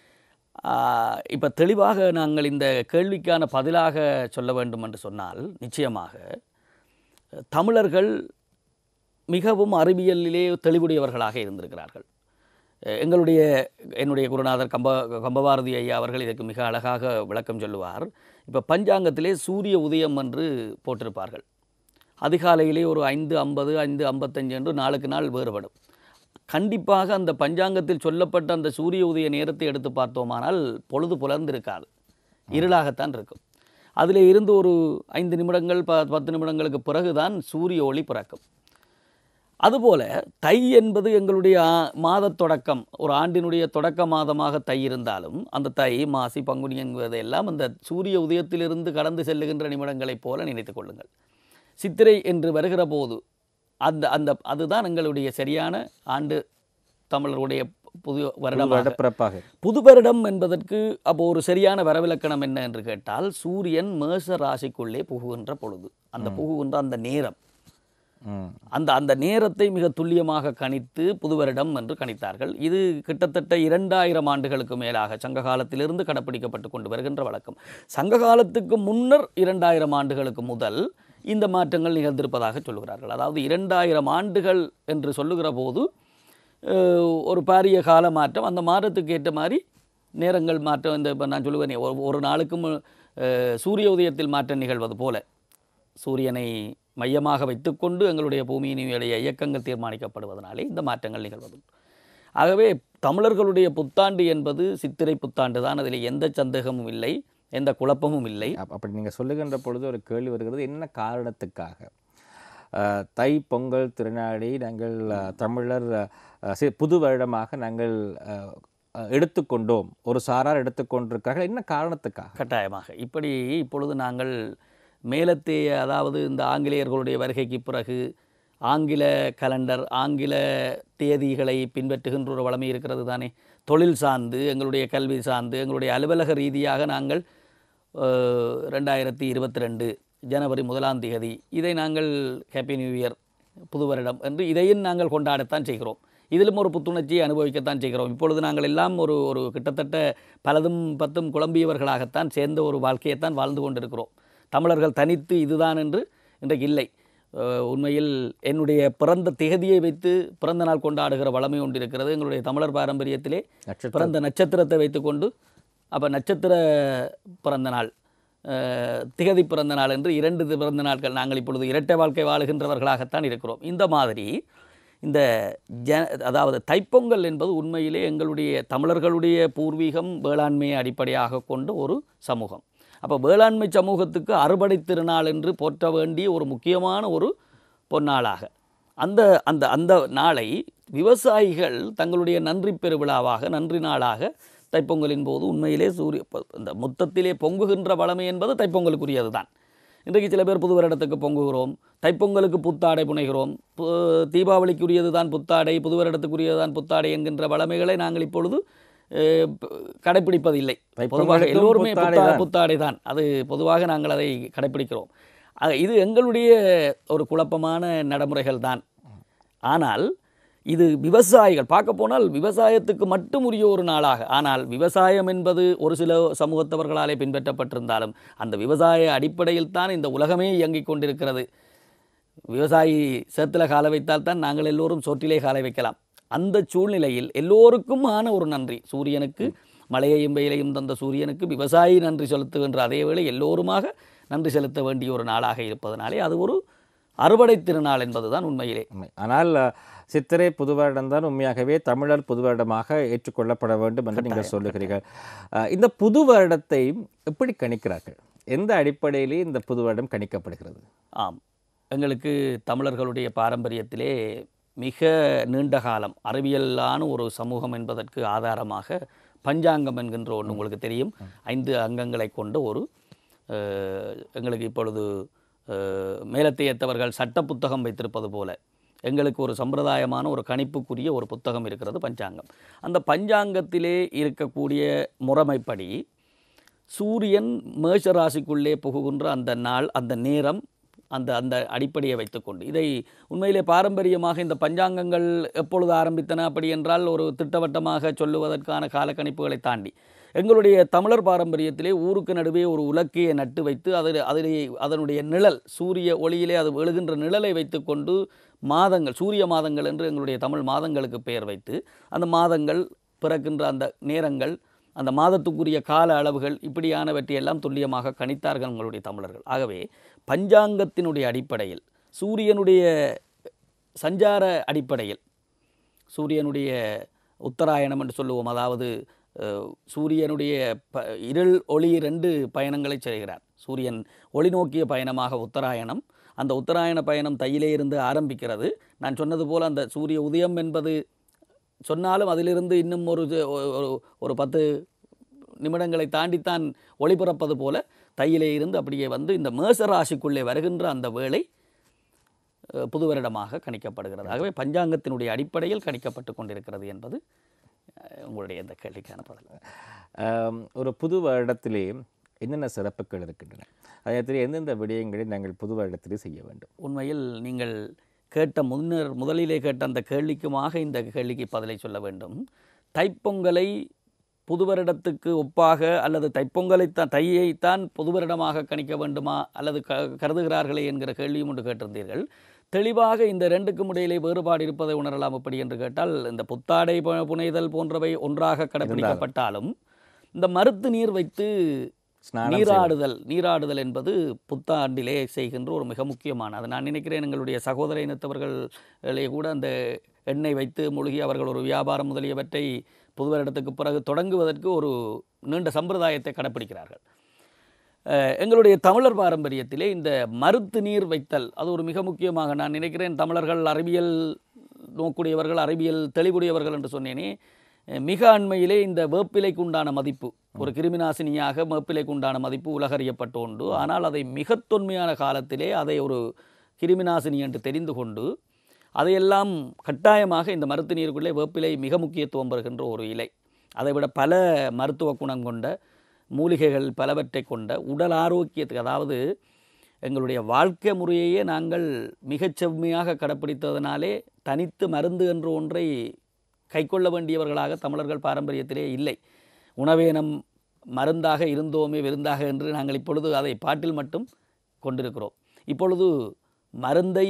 Speaker 3: இப்போ தெளிவாக நாங்கள் இந்த கேள்விக்கான பதிலாக சொல்ல வேண்டும் என்று சொன்னால் நிச்சயமாக தமிழர்கள் மிகவும் அறிவியலிலே தெளிவுடையவர்களாக இருந்திருக்கிறார்கள் அஹ் எங்களுடைய என்னுடைய குருநாதர் கம்ப கம்பபாரதி ஐயா அவர்கள் இதற்கு மிக அழகாக விளக்கம் சொல்லுவார் இப்போ பஞ்சாங்கத்திலே சூரிய உதயம் என்று போட்டிருப்பார்கள் அதிகாலையிலே ஒரு ஐந்து ஐம்பது ஐந்து ஐம்பத்தஞ்சு என்று நாளுக்கு நாள் வேறுபடும் கண்டிப்பாக அந்த பஞ்சாங்கத்தில் சொல்லப்பட்ட அந்த சூரிய உதய நேரத்தை எடுத்து பார்த்தோமானால் பொழுது புலர்ந்திருக்காது இருளாகத்தான் இருக்கும் அதில் இருந்து ஒரு ஐந்து நிமிடங்கள் ப பத்து நிமிடங்களுக்கு பிறகுதான் சூரிய ஒளி பிறக்கும் அதுபோல தை என்பது எங்களுடைய ஆ- மாதத் தொடக்கம் ஒரு ஆண்டினுடைய தொடக்க மாதமாக தை இருந்தாலும் அந்த தை மாசி பங்குனி என்பதெல்லாம் அந்த சூரிய உதயத்திலிருந்து கடந்து செல்லுகின்ற நிமிடங்களைப் போல நினைத்துக் கொள்ளுங்கள் சித்திரை என்று வருகிற போது அந்த அந்த அதுதான் எங்களுடைய சரியான ஆண்டு தமிழருடைய புது வருடமாக
Speaker 1: வருடப்பிறப்பாக
Speaker 3: புது வருடம் என்பதற்கு அப்போ ஒரு சரியான வரவிலக்கணம் என்ன என்று கேட்டால் சூரியன் மேஷ ராசிக்குள்ளே புகுகின்ற பொழுது அந்த புகுகின்ற அந்த நேரம்
Speaker 1: ம்
Speaker 3: அந்த அந்த நேரத்தை மிக துல்லியமாக கணித்து புது வருடம் என்று கணித்தார்கள் இது கிட்டத்தட்ட இரண்டாயிரம் ஆண்டுகளுக்கு மேலாக சங்க காலத்திலிருந்து கடைப்பிடிக்கப்பட்டு கொண்டு வருகின்ற வழக்கம் சங்க காலத்துக்கு முன்னர் இரண்டாயிரம் ஆண்டுகளுக்கு முதல் இந்த மாற்றங்கள் நிகழ்ந்திருப்பதாக சொல்லுகிறார்கள் அதாவது இரண்டாயிரம் ஆண்டுகள் என்று சொல்லுகிற போது அஹ், ஒரு பாரிய கால மாற்றம் அந்த மாற்றத்துக்கு ஏற்ற மாதிரி நேரங்கள் மாற்றம் இந்த இப்போ நான் சொல்லுவேனே ஒரு- ஒரு நாளுக்கும் அஹ், சூரிய உதயத்தில் மாற்றம் நிகழ்வது போல சூரியனை மையமாக வைத்துக்கொண்டு எங்களுடைய பூமியினுடைய இயக்கங்கள் தீர்மானிக்கப்படுவதனாலே இந்த மாற்றங்கள் நிகழ்வதும் ஆகவே தமிழர்களுடைய புத்தாண்டு என்பது சித்திரை புத்தாண்டு தான் அதில் எந்த சந்தேகமும் இல்லை எந்த குழப்பமும் இல்லை
Speaker 1: அப்- அப்படி நீங்கள் சொல்லுகின்ற பொழுது ஒரு கேள்வி வருகிறது என்ன காரணத்துக்காக அஹ், தை பொங்கல் திருநாளை நாங்கள் அஹ், தமிழர் அஹ், சி- புது வருடமாக நாங்கள் அஹ், அஹ், எடுத்துக்கொண்டோம் ஒரு சாரார் எடுத்துக்கொண்டிருக்கார்கள் என்ன காரணத்துக்காக
Speaker 3: கட்டாயமாக இப்படி இப்பொழுது நாங்கள் மேலத்தேய அதாவது இந்த ஆங்கிலேயர்களுடைய வருகைக்கு பிறகு ஆங்கில கலண்டர் ஆங்கில தேதிகளை பின்பற்றுகின்ற ஒரு வளமை இருக்கிறது தானே தொழில் சார்ந்து எங்களுடைய கல்வி சார்ந்து எங்களுடைய அலுவலக ரீதியாக நாங்கள் அஹ், ரெண்டாயிரத்தி இருபத்தி ரெண்டு ஜனவரி முதலாம் தேதி இதை நாங்கள் ஹாப்பி நியூ இயர் புது வருடம் என்று இதையும் நாங்கள் கொண்டாடத்தான் செய்கிறோம் இதிலும் ஒரு புத்துணர்ச்சியை அனுபவிக்கத்தான் செய்கிறோம் இப்பொழுது நாங்கள் எல்லாம் ஒரு ஒரு கிட்டத்தட்ட பலதும் பத்தும் குழம்பியவர்களாகத்தான் சேர்ந்த ஒரு வாழ்க்கையைத்தான் வாழ்ந்து கொண்டிருக்கிறோம் தமிழர்கள் தனித்து இதுதான் என்று இன்றைக்கு இல்லை அஹ் உண்மையில் என்னுடைய பிறந்த திகதியை வைத்து பிறந்த நாள் கொண்டாடுகிற வளமை ஒன்று இருக்கிறது எங்களுடைய தமிழர் பாரம்பரியத்திலே
Speaker 1: நட்சத்திர
Speaker 3: பிறந்த நட்சத்திரத்தை வைத்துக்கொண்டு அப்போ நட்சத்திர பிறந்த நாள் அஹ், திகதி பிறந்த நாள் என்று இரண்டு தி- பிறந்த நாட்கள் நாங்கள் இப்பொழுது இரட்டை வாழ்க்கை வாழுகின்றவர்களாகத்தான் இருக்கிறோம் இந்த மாதிரி இந்த ஜ அதாவது தைப்பொங்கல் என்பது உண்மையிலே எங்களுடைய தமிழர்களுடைய பூர்வீகம் வேளாண்மையை அடிப்படையாக கொண்ட ஒரு சமூகம் அப்போ வேளாண்மை சமூகத்துக்கு அறுவடை திருநாள் என்று போற்ற வேண்டிய ஒரு முக்கியமான ஒரு பொன்னாளாக அந்த அந்த அந்த நாளை விவசாயிகள் தங்களுடைய நன்றி பெருவிழாவாக நன்றி நாளாக தைப்பொங்கலின் போது உண்மையிலே சூரிய ப- இந்த மொத்தத்திலே பொங்குகின்ற வளமை என்பது தைப்பொங்கலுக்குரியது தான் இன்றைக்கு சில பேர் புது வருடத்துக்கு பொங்குகிறோம் தைப்பொங்கலுக்கு புத்தாடை புனைகிறோம் பு- தீபாவளிக்குரியது தான் புத்தாடை புது வருடத்துக்குரியது தான் புத்தாடை என்கின்ற வளமைகளை நாங்கள் இப்பொழுது அஹ், ப- கடைப்பிடிப்பதில்லை பொதுவாக
Speaker 1: தைப்பொங்கலுக்கும்
Speaker 3: எல்லோருமே
Speaker 1: புத்தாடை
Speaker 3: புத்தா
Speaker 1: தான்.
Speaker 3: புத்தாடை தான் அது பொதுவாக நாங்கள் அதை கடைப்பிடிக்கிறோம் ஆக, இது எங்களுடைய ஒரு குழப்பமான நடைமுறைகள் தான் ஆனால் இது விவசாயிகள் பார்க்க போனால் விவசாயத்துக்கு மட்டும் உரிய ஒரு நாளாக ஆனால் விவசாயம் என்பது ஒரு சில சமூகத்தவர்களாலே பின்பற்றப்பட்டிருந்தாலும் அந்த விவசாய அடிப்படையில் தான் இந்த உலகமே இயங்கிக் கொண்டிருக்கிறது விவசாயி சேத்துல கால வைத்தால் தான் நாங்கள் எல்லோரும் சோற்றிலே காலை வைக்கலாம் அந்த சூழ்நிலையில் எல்லோருக்கும் ஆன ஒரு நன்றி சூரியனுக்கு மழையையும் வெயிலையும் தந்த சூரியனுக்கு விவசாயி நன்றி செலுத்துகின்ற அதே வேளை எல்லோருமாக நன்றி செலுத்த வேண்டிய ஒரு நாளாக இருப்பதனாலே அது ஒரு அறுவடை திருநாள் என்பதுதான் உண்மையிலே
Speaker 1: உண்மை ஆனால் அஹ், சித்திரை புது வருடம்தான் உண்மையாகவே தமிழர் புது வருடமாக ஏற்றுக்கொள்ளப்பட வேண்டும் என்று நீங்கள் சொல்லுகிறீர்கள் அஹ், இந்த புது வருடத்தை எப்படி கணிக்கிறார்கள் எந்த அடிப்படையிலே இந்த புது வருடம் கணிக்கப்படுகிறது
Speaker 3: ஆம் எங்களுக்கு தமிழர்களுடைய பாரம்பரியத்திலே மிக நீண்ட காலம் அறிவியலான ஒரு சமூகம் என்பதற்கு ஆதாரமாக பஞ்சாங்கம் என்கின்ற ஒன்று உங்களுக்கு தெரியும் ஐந்து அங்கங்களை கொண்ட ஒரு அஹ், எங்களுக்கு இப்பொழுது அஹ், மேலத்தையத்தவர்கள் சட்ட புத்தகம் வைத்திருப்பது போல எங்களுக்கு ஒரு சம்பிரதாயமான ஒரு கணிப்புக்குரிய ஒரு புத்தகம் இருக்கிறது பஞ்சாங்கம் அந்த பஞ்சாங்கத்திலே இருக்கக்கூடிய முறைமைப்படி சூரியன் மேஷ ராசிக்குள்ளே புகுகின்ற அந்த நாள் அந்த நேரம் அந்த அந்த அடிப்படையை வைத்துக்கொண்டு இதை உண்மையிலே பாரம்பரியமாக இந்த பஞ்சாங்கங்கள் எப்பொழுது ஆரம்பித்தன அப்படி என்றால் ஒரு திட்டவட்டமாக சொல்லுவதற்கான காலக்கணிப்புகளை தாண்டி எங்களுடைய தமிழர் பாரம்பரியத்திலே ஊருக்கு நடுவே ஒரு உலக்கையை நட்டு வைத்து அதில் அதிலே அதனுடைய நிழல் சூரிய ஒளியிலே அது விழுகின்ற நிழலை வைத்துக்கொண்டு மாதங்கள் சூரிய மாதங்கள் என்று எங்களுடைய தமிழ் மாதங்களுக்கு பெயர் வைத்து அந்த மாதங்கள் பிறக்கின்ற அந்த நேரங்கள் அந்த மாதத்துக்குரிய கால அளவுகள் இப்படியானவற்றையெல்லாம் துல்லியமாக கணித்தார்கள் எங்களுடைய தமிழர்கள் ஆகவே பஞ்சாங்கத்தினுடைய அடிப்படையில் சூரியனுடைய சஞ்சார அடிப்படையில் சூரியனுடைய உத்தராயணம் என்று சொல்லுவோம் அதாவது அஹ், சூரியனுடைய ப இருள் ஒளி ரெண்டு பயணங்களை செய்கிறார் சூரியன் ஒளி நோக்கிய பயணமாக உத்தராயணம் அந்த உத்தராயண பயணம் தையிலே இருந்து ஆரம்பிக்கிறது நான் சொன்னது போல் அந்த சூரிய உதயம் என்பது சொன்னாலும் அதிலிருந்து இன்னும் ஒரு ஜ- ஒரு ஒரு பத்து நிமிடங்களை தாண்டித்தான் ஒளிபரப்பது போல தையிலே இருந்து அப்படியே வந்து இந்த மேச ராசிக்குள்ளே வருகின்ற அந்த வேளை அஹ், புது வருடமாக கணிக்கப்படுகிறது ஆகவே பஞ்சாங்கத்தினுடைய அடிப்படையில் கணிக்கப்பட்டு கொண்டிருக்கிறது என்பது அஹ், உங்களுடைய இந்த கேள்விக்கான பதில்
Speaker 1: ஆம், ஒரு புது வருடத்திலே என்னென்ன சிறப்புகள் இருக்கின்றன அதே நேரத்தில் எந்தெந்த விடயங்களை நாங்கள் புது வருடத்திலே செய்ய வேண்டும்
Speaker 3: உண்மையில் நீங்கள் கேட்ட முன்னர் முதலிலே கேட்ட அந்த கேள்விக்குமாக இந்த கேள்விக்கு பதிலை சொல்ல வேண்டும் தைப்பொங்கலை புது வருடத்துக்கு ஒப்பாக அல்லது தைப்பொங்கலைத்தான் தையைத்தான் புது வருடமாக கணிக்க வேண்டுமா அல்லது க கருதுகிறார்களே என்கிற கேள்வியும் ஒன்று கேட்டிருந்தீர்கள் தெளிவாக இந்த ரெண்டுக்கும் இடையிலே வேறுபாடு இருப்பதை உணரலாம் எப்படி என்று கேட்டால் இந்த புத்தாடை பு- புனைதல் போன்றவை ஒன்றாக கடைபிடிக்கப்பட்டாலும் இந்த மருத்து நீர் வைத்து
Speaker 1: ஸ்நானம்
Speaker 3: நீராடுதல் நீராடுதல் என்பது புத்தாண்டிலே செய்கின்ற ஒரு மிக முக்கியமான அது நான் நினைக்கிறேன் எங்களுடைய சகோதர இனத்தவர்களே கூட அந்த எண்ணெய் வைத்து மூழ்கி அவர்கள் ஒரு வியாபாரம் முதலியவற்றை புது வருடத்துக்கு பிறகு தொடங்குவதற்கு ஒரு நீண்ட சம்பிரதாயத்தை கடைப்பிடிக்கிறார்கள் அஹ், எங்களுடைய தமிழர் பாரம்பரியத்திலே இந்த மருத்து நீர் வைத்தல் அது ஒரு மிக முக்கியமாக நான் நினைக்கிறேன் தமிழர்கள் அறிவியல் நோக்குடையவர்கள் அறிவியல் தெளிவுடையவர்கள் என்று சொன்னேனே அஹ், மிக அண்மையிலே இந்த வேப்பிலைக்கு உண்டான மதிப்பு ஒரு கிருமிநாசினியாக வேப்பிலைக்கு உண்டான மதிப்பு உலகறியப்பட்டு உண்டு ஆனால் அதை மிக தொன்மையான காலத்திலே அதை ஒரு கிருமிநாசினி என்று தெரிந்து கொண்டு அதையெல்லாம் கட்டாயமாக இந்த மருத்து நீருக்குள்ளே வேப்பிலை மிக முக்கியத்துவம் பெறுகின்ற ஒரு இலை அதைவிட பல மருத்துவ குணம் கொண்ட மூலிகைகள் பலவற்றை கொண்ட உடல் ஆரோக்கியத்துக்கு அதாவது எங்களுடைய வாழ்க்கை முறையையே நாங்கள் மிகச் செம்மையாக கடைப்பிடித்ததனாலே தனித்து மருந்து என்ற ஒன்றை கைக்கொள்ள வேண்டியவர்களாக தமிழர்கள் பாரம்பரியத்திலே இல்லை உணவே நம் மருந்தாக இருந்தோமே விருந்தாக என்று நாங்கள் இப்பொழுது அதை பாட்டில் மட்டும் கொண்டிருக்கிறோம் இப்பொழுது மருந்தை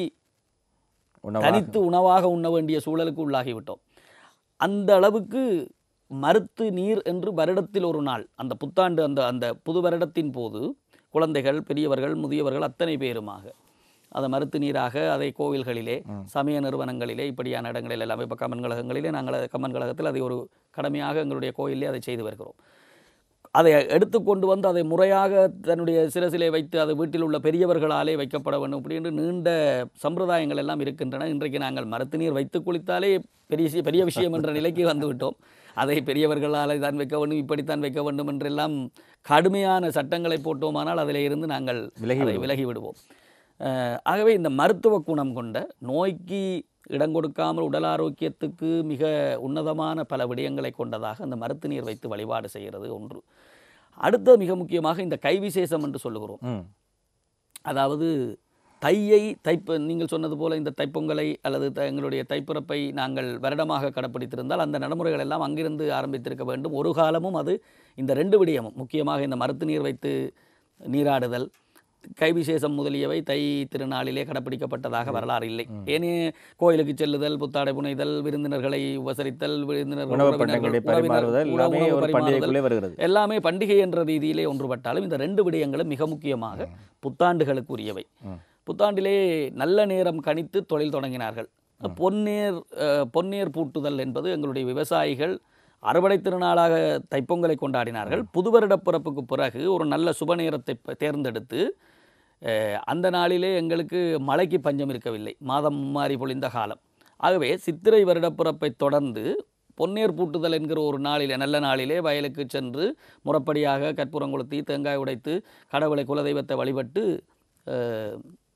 Speaker 1: உணவாக
Speaker 3: தனித்து உணவாக உண்ண வேண்டிய சூழலுக்கு உள்ளாகிவிட்டோம் அந்த அளவுக்கு மருத்து நீர் என்று வருடத்தில் ஒரு நாள் அந்த புத்தாண்டு அந்த அந்த புது வருடத்தின் போது குழந்தைகள் பெரியவர்கள் முதியவர்கள் அத்தனை பேருமாக அதை மருத்து நீராக அதை கோவில்களிலே சமய நிறுவனங்களிலே இப்படியான இடங்களில் எல்லாமே இப்போ கமன் கழகங்களிலே நாங்கள் அதை- கம்மன் கழகத்தில் அதை ஒரு கடமையாக எங்களுடைய கோயிலே அதை செய்து வருகிறோம் அதை எடுத்துக்கொண்டு வந்து அதை முறையாக தன்னுடைய சிரசிலே வைத்து அது வீட்டில் உள்ள பெரியவர்களாலே வைக்கப்பட வேண்டும் அப்படி என்று நீண்ட சம்பிரதாயங்கள் எல்லாம் இருக்கின்றன இன்றைக்கு நாங்கள் மரத்து நீர் வைத்து குளித்தாலே பெரிய சி- பெரிய விஷயம் என்ற நிலைக்கு வந்துவிட்டோம் அதை பெரியவர்களாலே தான் வைக்க வேண்டும் இப்படித்தான் வைக்க வேண்டும் என்றெல்லாம் கடுமையான சட்டங்களை போட்டோமானால் அதிலே இருந்து நாங்கள்
Speaker 1: விலகி
Speaker 3: அதை விலகி விடுவோம் அஹ், ஆகவே இந்த மருத்துவ குணம் கொண்ட நோய்க்கு இடம் கொடுக்காமல் உடல் ஆரோக்கியத்துக்கு மிக உன்னதமான பல விடயங்களை கொண்டதாக அந்த மருத்து நீர் வைத்து வழிபாடு செய்கிறது ஒன்று அடுத்தது மிக முக்கியமாக இந்த கைவிசேஷம் என்று சொல்லுகிறோம்
Speaker 1: ம்
Speaker 3: அதாவது தையை தைப்ப நீங்கள் சொன்னது போல இந்த தைப்பொங்கலை அல்லது த- எங்களுடைய தைப்பிறப்பை நாங்கள் வருடமாக கடைப்பிடித்திருந்தால் அந்த நடைமுறைகள் எல்லாம் அங்கிருந்து ஆரம்பித்திருக்க வேண்டும் ஒரு காலமும் அது இந்த ரெண்டு விடயமும் முக்கியமாக இந்த மருத்து நீர் வைத்து நீராடுதல் கைவிசேஷம் முதலியவை தை திருநாளிலே கடைப்பிடிக்கப்பட்டதாக வரலாறு இல்லை ஏனே கோயிலுக்கு செல்லுதல் புத்தாடை புனைதல் விருந்தினர்களை உபசரித்தல் விருந்தினர்கள்
Speaker 1: உணவு
Speaker 3: உறவினர்கள்,
Speaker 1: பண்டங்களை
Speaker 3: உறவினர்,
Speaker 1: பரிமாறுதல்
Speaker 3: உணவு
Speaker 1: எல்லாமே ஒரு
Speaker 3: பரிமாறுதல்,
Speaker 1: பண்டிகைக்குள்ளே வருகிறது
Speaker 3: எல்லாமே பண்டிகை என்ற ரீதியிலே ஒன்றுபட்டாலும் இந்த ரெண்டு விடயங்களும் மிக முக்கியமாக புத்தாண்டுகளுக்குரியவை புத்தாண்டிலே நல்ல நேரம் கணித்து தொழில் தொடங்கினார்கள் பொன்னேர் அஹ், பொன்னேர் பூட்டுதல் என்பது எங்களுடைய விவசாயிகள் அறுவடை திருநாளாக தைப்பொங்கலை கொண்டாடினார்கள் புது வருடப் பிறப்புக்கு பிறகு ஒரு நல்ல சுப நேரத்தை ப- தேர்ந்தெடுத்து அஹ், அந்த நாளிலே எங்களுக்கு மழைக்கு பஞ்சம் இருக்கவில்லை மாதம் மாறி பொழிந்த காலம் ஆகவே சித்திரை வருடப்பிறப்பை தொடர்ந்து பொன்னேர் பூட்டுதல் என்கிற ஒரு நாளிலே நல்ல நாளிலே வயலுக்கு சென்று முறப்படியாக கற்பூரம் கொளுத்தி தேங்காய் உடைத்து கடவுளை குலதெய்வத்தை வழிபட்டு அஹ்,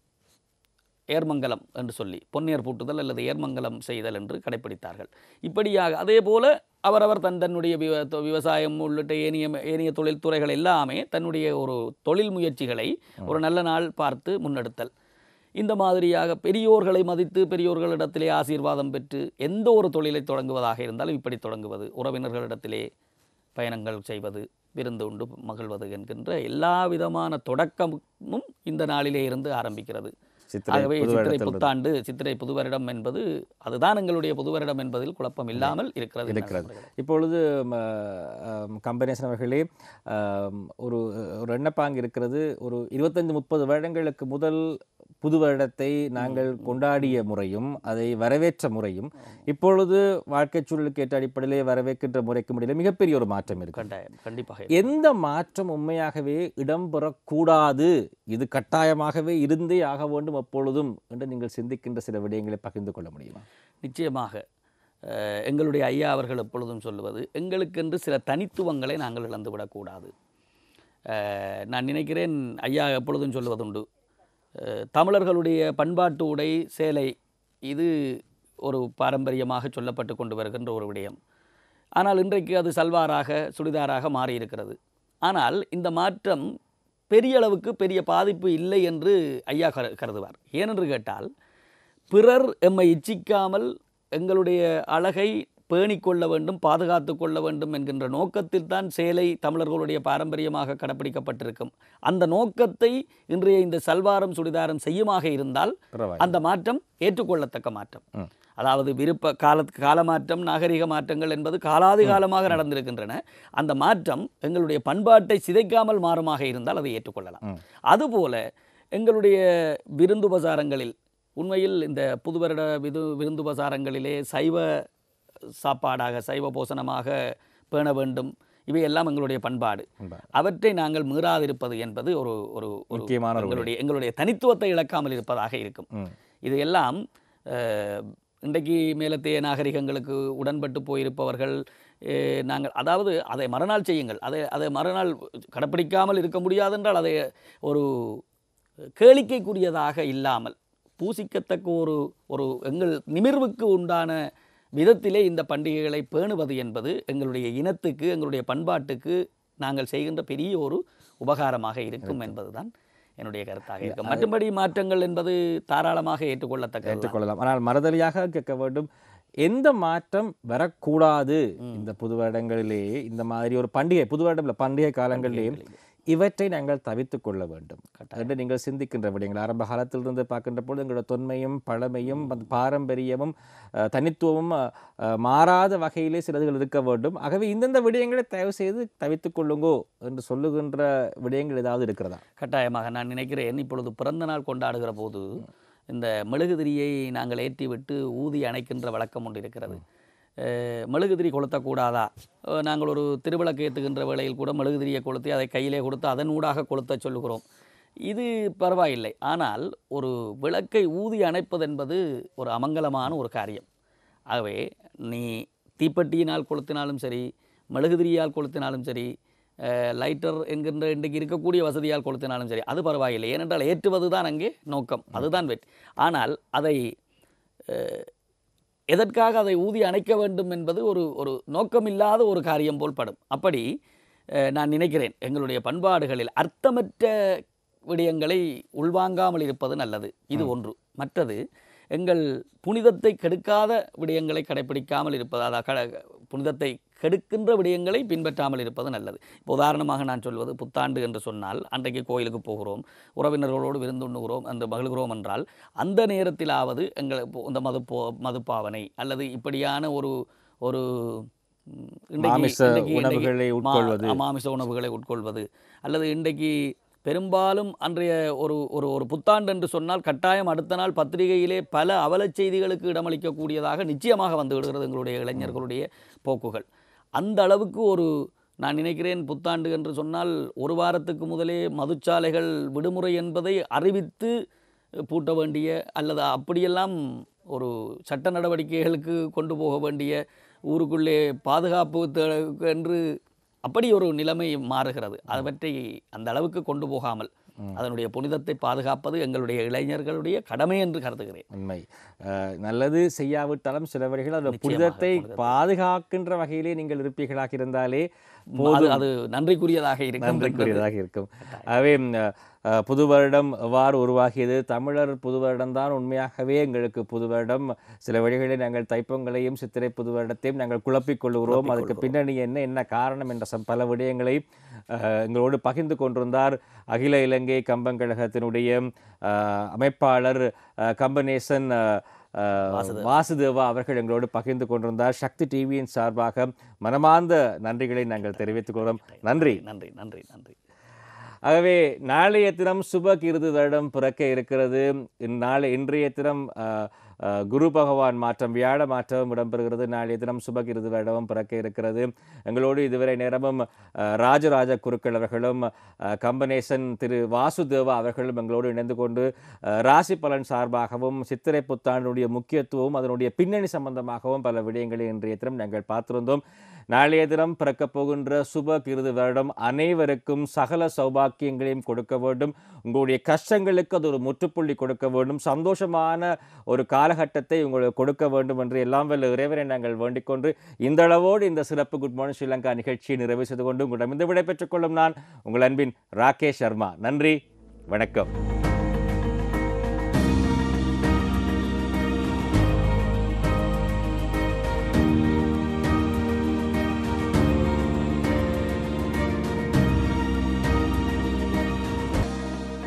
Speaker 3: ஏர்மங்கலம் என்று சொல்லி பொன்னியர் பூட்டுதல் அல்லது ஏர்மங்கலம் செய்தல் என்று கடைப்பிடித்தார்கள் இப்படியாக அதே போல அவரவர் தன் தன்னுடைய விவ தொ- விவசாயம் உள்ளிட்ட ஏனைய ஏனைய தொழில்துறைகள் எல்லாமே தன்னுடைய ஒரு தொழில் முயற்சிகளை ஒரு நல்ல நாள் பார்த்து முன்னெடுத்தல் இந்த மாதிரியாக பெரியோர்களை மதித்து பெரியோர்களிடத்திலே ஆசீர்வாதம் பெற்று எந்த ஒரு தொழிலை தொடங்குவதாக இருந்தாலும் இப்படி தொடங்குவது உறவினர்களிடத்திலே பயணங்கள் செய்வது விருந்து உண்டு மகிழ்வது என்கின்ற எல்லா விதமான தொடக்கமும் இந்த நாளிலே இருந்து ஆரம்பிக்கிறது
Speaker 1: சித்திரை
Speaker 3: ஆகவே
Speaker 1: புது
Speaker 3: சித்திரை
Speaker 1: வருடத்தில்
Speaker 3: புத்தாண்டு சித்திரை புது வருடம் என்பது அதுதான் எங்களுடைய புது வருடம் என்பதில் குழப்பம் இல்லாமல் இருக்கிறது
Speaker 1: இருக்கிறது
Speaker 3: நண்பர்களே.
Speaker 1: இப்பொழுது கம்பனேசன் அவர்களே ஆம், ஒரு ஒரு எண்ணப்பாங்கு இருக்கிறது ஒரு இருபத்தைந்து முப்பது வருடங்களுக்கு முதல் புது வருடத்தை நாங்கள் கொண்டாடிய முறையும் அதை வரவேற்ற முறையும் இப்பொழுது வாழ்க்கை சூழலுக்கு ஏற்ற அடிப்படையிலே வரவேற்கின்ற முறைக்கும் இடையில மிகப்பெரிய ஒரு மாற்றம் இருக்கு
Speaker 3: கட்டாயம் கண்டிப்பாக
Speaker 1: எந்த மாற்றம் உண்மையாகவே இடம்பெறக்கூடாது இது கட்டாயமாகவே இருந்தே ஆக வேண்டும் எப்பொழுதும் என்று நீங்கள் சிந்திக்கின்ற சில விடயங்களை பகிர்ந்து கொள்ள முடியுமா
Speaker 3: நிச்சயமாக அஹ், எங்களுடைய ஐயா அவர்கள் எப்பொழுதும் சொல்லுவது எங்களுக்கென்று சில தனித்துவங்களை நாங்கள் இழந்துவிடக்கூடாது அஹ், நான் நினைக்கிறேன் ஐயா எப்பொழுதும் சொல்லுவதுண்டு அஹ், தமிழர்களுடைய பண்பாட்டு உடை சேலை இது ஒரு பாரம்பரியமாக சொல்லப்பட்டு கொண்டு வருகின்ற ஒரு விடயம் ஆனால் இன்றைக்கு அது சல்வாராக சுடிதாராக மாறியிருக்கிறது ஆனால் இந்த மாற்றம் பெரிய அளவுக்கு பெரிய பாதிப்பு இல்லை என்று ஐயா கரு கருதுவார் ஏனென்று கேட்டால் பிறர் எம்மை இச்சிக்காமல் எங்களுடைய அழகை பேணிக் கொள்ள வேண்டும் பாதுகாத்து கொள்ள வேண்டும் என்கின்ற நோக்கத்தில் தான் சேலை தமிழர்களுடைய பாரம்பரியமாக கடைப்பிடிக்கப்பட்டிருக்கும் அந்த நோக்கத்தை இன்றைய இந்த சல்வாரம் சுடிதாரம் செய்யுமாக இருந்தால்
Speaker 1: பரவாயில்லை.
Speaker 3: அந்த மாற்றம் ஏற்றுக்கொள்ளத்தக்க மாற்றம்
Speaker 1: ம்.
Speaker 3: அதாவது விருப்ப கால கால மாற்றம் நாகரிக மாற்றங்கள் என்பது காலாதி காலமாக நடந்திருக்கின்றன அந்த மாற்றம் எங்களுடைய பண்பாட்டை சிதைக்காமல் மாறுமாக இருந்தால் அதை ஏற்றுக்கொள்ளலாம்
Speaker 1: ம்.
Speaker 3: அதுபோல எங்களுடைய விருந்து உபசாரங்களில் உண்மையில் இந்த புது வருட விது விருந்துபசாரங்களிலே சைவ சாப்பாடாக சைவ போசனமாக பேண வேண்டும் இவையெல்லாம் எங்களுடைய பண்பாடு
Speaker 1: பண்பாடு.
Speaker 3: அவற்றை நாங்கள் மீறாதிருப்பது என்பது ஒரு ஒரு ஒரு
Speaker 1: முக்கியமான ஒரு
Speaker 3: எங்களுடைய எங்களுடைய தனித்துவத்தை இழக்காமல் இருப்பதாக இருக்கும்
Speaker 1: ம்.
Speaker 3: இது எல்லாம் அஹ், இன்றைக்கு மேலத்தைய நாகரிகங்களுக்கு உடன்பட்டு போயிருப்பவர்கள் அஹ், நாங்கள் அதாவது அதை மறுநாள் செய்யுங்கள் அதை அதை மறுநாள் கடைப்பிடிக்காமல் இருக்க முடியாதென்றால் அதை ஒரு கேளிக்கைக்குரியதாக இல்லாமல் பூசிக்கத்தக்க ஒரு ஒரு எங்கள் நிமிர்வுக்கு உண்டான விதத்திலே இந்த பண்டிகைகளை பேணுவது என்பது எங்களுடைய இனத்துக்கு எங்களுடைய பண்பாட்டுக்கு நாங்கள் செய்கின்ற பெரிய ஒரு உபகாரமாக இருக்கும் என்பதுதான் என்னுடைய கருத்தாக இருக்கும் மற்றும்படி மாற்றங்கள் என்பது தாராளமாக ஏற்றுக்கொள்ளத்தக்கது
Speaker 1: ஏற்றுக்கொள்ளலாம் ஆனால் மறுதலியாக கேட்க வேண்டும் எந்த மாற்றம் வரக்கூடாது இந்த புது வருடங்களிலே இந்த மாதிரி ஒரு பண்டிகை புது வருடம் இல்ல, பண்டிகை காலங்களிலே இவற்றை நாங்கள் தவித்துக் கொள்ள வேண்டும் என்று நீங்கள் சிந்திக்கின்ற விடயங்கள் ஆரம்ப காலத்திலிருந்து பார்க்கின்ற பொழுது எங்களோட தொன்மையும் பழமையும் அந்த பாரம்பரியமும் அஹ், தனித்துவமும் அஹ், அஹ், மாறாத வகையிலே சிலதுகள் இருக்க வேண்டும் ஆகவே இந்தந்த விடயங்களை தயவு செய்து தவித்துக் கொள்ளுங்கோ என்று சொல்லுகின்ற விடயங்கள் ஏதாவது இருக்கிறதா
Speaker 3: கட்டாயமாக நான் நினைக்கிறேன் இப்பொழுது பிறந்த நாள் கொண்டாடுகிற போது இந்த மெழுகுதிரியை நாங்கள் ஏற்றிவிட்டு ஊதி அணைக்கின்ற வழக்கம் ஒன்று இருக்கிறது அஹ், மெழுகுதிரி கொளுத்தக்கூடாதா அஹ், நாங்கள் ஒரு திருவிளக்கு ஏற்றுகின்ற வேளையில் கூட மெழுகுதிரியை கொளுத்தி அதை கையிலே கொடுத்து அதன் ஊடாக கொளுத்த சொல்லுகிறோம் இது பரவாயில்லை ஆனால் ஒரு விளக்கை ஊதி அணைப்பது என்பது ஒரு அமங்கலமான ஒரு காரியம் ஆகவே நீ தீப்பெட்டியினால் கொளுத்தினாலும் சரி மெழுகுதிரியால் கொளுத்தினாலும் சரி லைட்டர் என்கின்ற இன்றைக்கு இருக்கக்கூடிய வசதியால் கொளுத்தினாலும் சரி அது பரவாயில்லை ஏனென்றால் ஏற்றுவது தான் அங்கே நோக்கம் அதுதான் வெற்றி ஆனால் அதை அஹ், எதற்காக அதை ஊதி அணைக்க வேண்டும் என்பது ஒரு ஒரு நோக்கமில்லாத ஒரு காரியம் போல் படும் அப்படி அஹ், நான் நினைக்கிறேன் எங்களுடைய பண்பாடுகளில் அர்த்தமற்ற விடயங்களை உள்வாங்காமல் இருப்பது நல்லது இது ஒன்று மற்றது எங்கள் புனிதத்தை கெடுக்காத விடயங்களை கடைப்பிடிக்காமல் இருப்பது அதாவது கட- புனிதத்தை கெடுக்கின்ற விடயங்களை பின்பற்றாமல் இருப்பது நல்லது இப்போ உதாரணமாக நான் சொல்வது புத்தாண்டு என்று சொன்னால் அன்றைக்கு கோயிலுக்கு போகிறோம் உறவினர்களோடு விருந்துண்ணுகிறோம் என்று மகிழ்கிறோம் என்றால் அந்த நேரத்திலாவது எங்கள் இப்போ இந்த மதுப்போ மதுப்பாவனை அல்லது இப்படியான ஒரு ஒரு ம், இன்றைக்கு-
Speaker 1: மாமிச
Speaker 3: இன்றைக்கு- இன்றைக்கு
Speaker 1: உணவுகளை
Speaker 3: மா-
Speaker 1: உட்கொள்வது.
Speaker 3: மாமிச உணவுகளை உட்கொள்வது அல்லது இன்றைக்கு பெரும்பாலும் அன்றைய ஒரு ஒரு ஒரு புத்தாண்டு என்று சொன்னால் கட்டாயம் அடுத்த நாள் பத்திரிகையிலே பல அவலச் செய்திகளுக்கு இடமளிக்கக்கூடியதாக நிச்சயமாக வந்து விடுகிறது எங்களுடைய இளைஞர்களுடைய போக்குகள் அந்த அளவுக்கு ஒரு நான் நினைக்கிறேன் புத்தாண்டு என்று சொன்னால் ஒரு வாரத்துக்கு முதலே மதுச்சாலைகள் விடுமுறை என்பதை அறிவித்து பூட்ட வேண்டிய அல்லது அப்படியெல்லாம் ஒரு சட்ட நடவடிக்கைகளுக்கு கொண்டு போக வேண்டிய ஊருக்குள்ளே பாதுகாப்பு தே- என்று அப்படி ஒரு நிலைமை மாறுகிறது அவற்றை அந்த அளவுக்கு கொண்டு போகாமல் அதனுடைய புனிதத்தை பாதுகாப்பது எங்களுடைய இளைஞர்களுடைய கடமை என்று கருதுகிறேன்
Speaker 1: உண்மை அஹ், நல்லது செய்யாவிட்டாலும் சில வழிகள் அந்த
Speaker 3: நிச்சயமாக,
Speaker 1: புனிதத்தை
Speaker 3: புனிதத்தை.
Speaker 1: பாதுகாக்கின்ற வகையிலே நீங்கள் இருப்பீர்களாக இருந்தாலே
Speaker 3: அது அது நன்றிக்குரியதாக இருக்கும் என்பது
Speaker 1: நன்றிக்குரியதாக இருக்கும் ஆகவே ம், அஹ், புது வருடம் எவ்வாறு உருவாகியது தமிழர் புது வருடம்தான் உண்மையாகவே எங்களுக்கு புது வருடம் சில வழிகளில் நாங்கள் தைப்பங்களையும் சித்திரை புது வருடத்தையும் நாங்கள் குழப்பிக் கொள்கிறோம் அதுக்கு பின்னணி என்ன என்ன காரணம் என்ற சம் பல விடயங்களை அஹ், எங்களோடு பகிர்ந்து கொண்டிருந்தார் அகில இலங்கை கம்பங்கழகத்தினுடைய அஹ், அமைப்பாளர் அஹ், கம்பனேசன் அஹ், அஹ், வாசுதேவா அவர்கள் எங்களோடு பகிர்ந்து கொண்டிருந்தார் சக்தி டிவியின் சார்பாக மனமார்ந்த நன்றிகளை நாங்கள் தெரிவித்துக் கொள்கிறோம் நன்றி
Speaker 3: நன்றி நன்றி நன்றி
Speaker 1: ஆகவே நாளைய தினம் சுப கிருது வருடம் பிறக்க இருக்கிறது நாளை இன்றைய தினம் அஹ், அஹ், குரு பகவான் மாற்றம் வியாழ மாற்றம் இடம்பெறுகிறது நாளைய தினம் சுப கிருது வருடமும் பிறக்க இருக்கிறது எங்களோடு இதுவரை நேரமும் அஹ், ராஜராஜ குருக்கள் அவர்களும் அஹ், கம்பனேசன் திரு வாசுதேவா அவர்களும் எங்களோடு இணைந்து கொண்டு அஹ், ராசி பலன் சார்பாகவும் சித்திரை புத்தாண்டுடைய முக்கியத்துவம் அதனுடைய பின்னணி சம்பந்தமாகவும் பல விடயங்களை இன்றைய தினம் நாங்கள் பார்த்திருந்தோம் நாளைய தினம் பிறக்கப் போகின்ற சுப கிருது வருடம் அனைவருக்கும் சகல சௌபாக்கியங்களையும் கொடுக்க வேண்டும் உங்களுடைய கஷ்டங்களுக்கு அது ஒரு முற்றுப்புள்ளி கொடுக்க வேண்டும் சந்தோஷமான ஒரு காலகட்டத்தை உங்களுக்கு கொடுக்க வேண்டும் என்று எல்லாம் வல்ல இறைவனை நாங்கள் வேண்டிக் கொண்டு இந்த அளவோடு இந்த சிறப்பு குட் மார்னிங் ஸ்ரீலங்கா நிகழ்ச்சியை நிறைவு செய்து கொண்டு உங்களிடம் இந்த விடை பெற்றுக் கொள்ளும் நான் உங்கள் அன்பின் ராகேஷ் சர்மா நன்றி வணக்கம்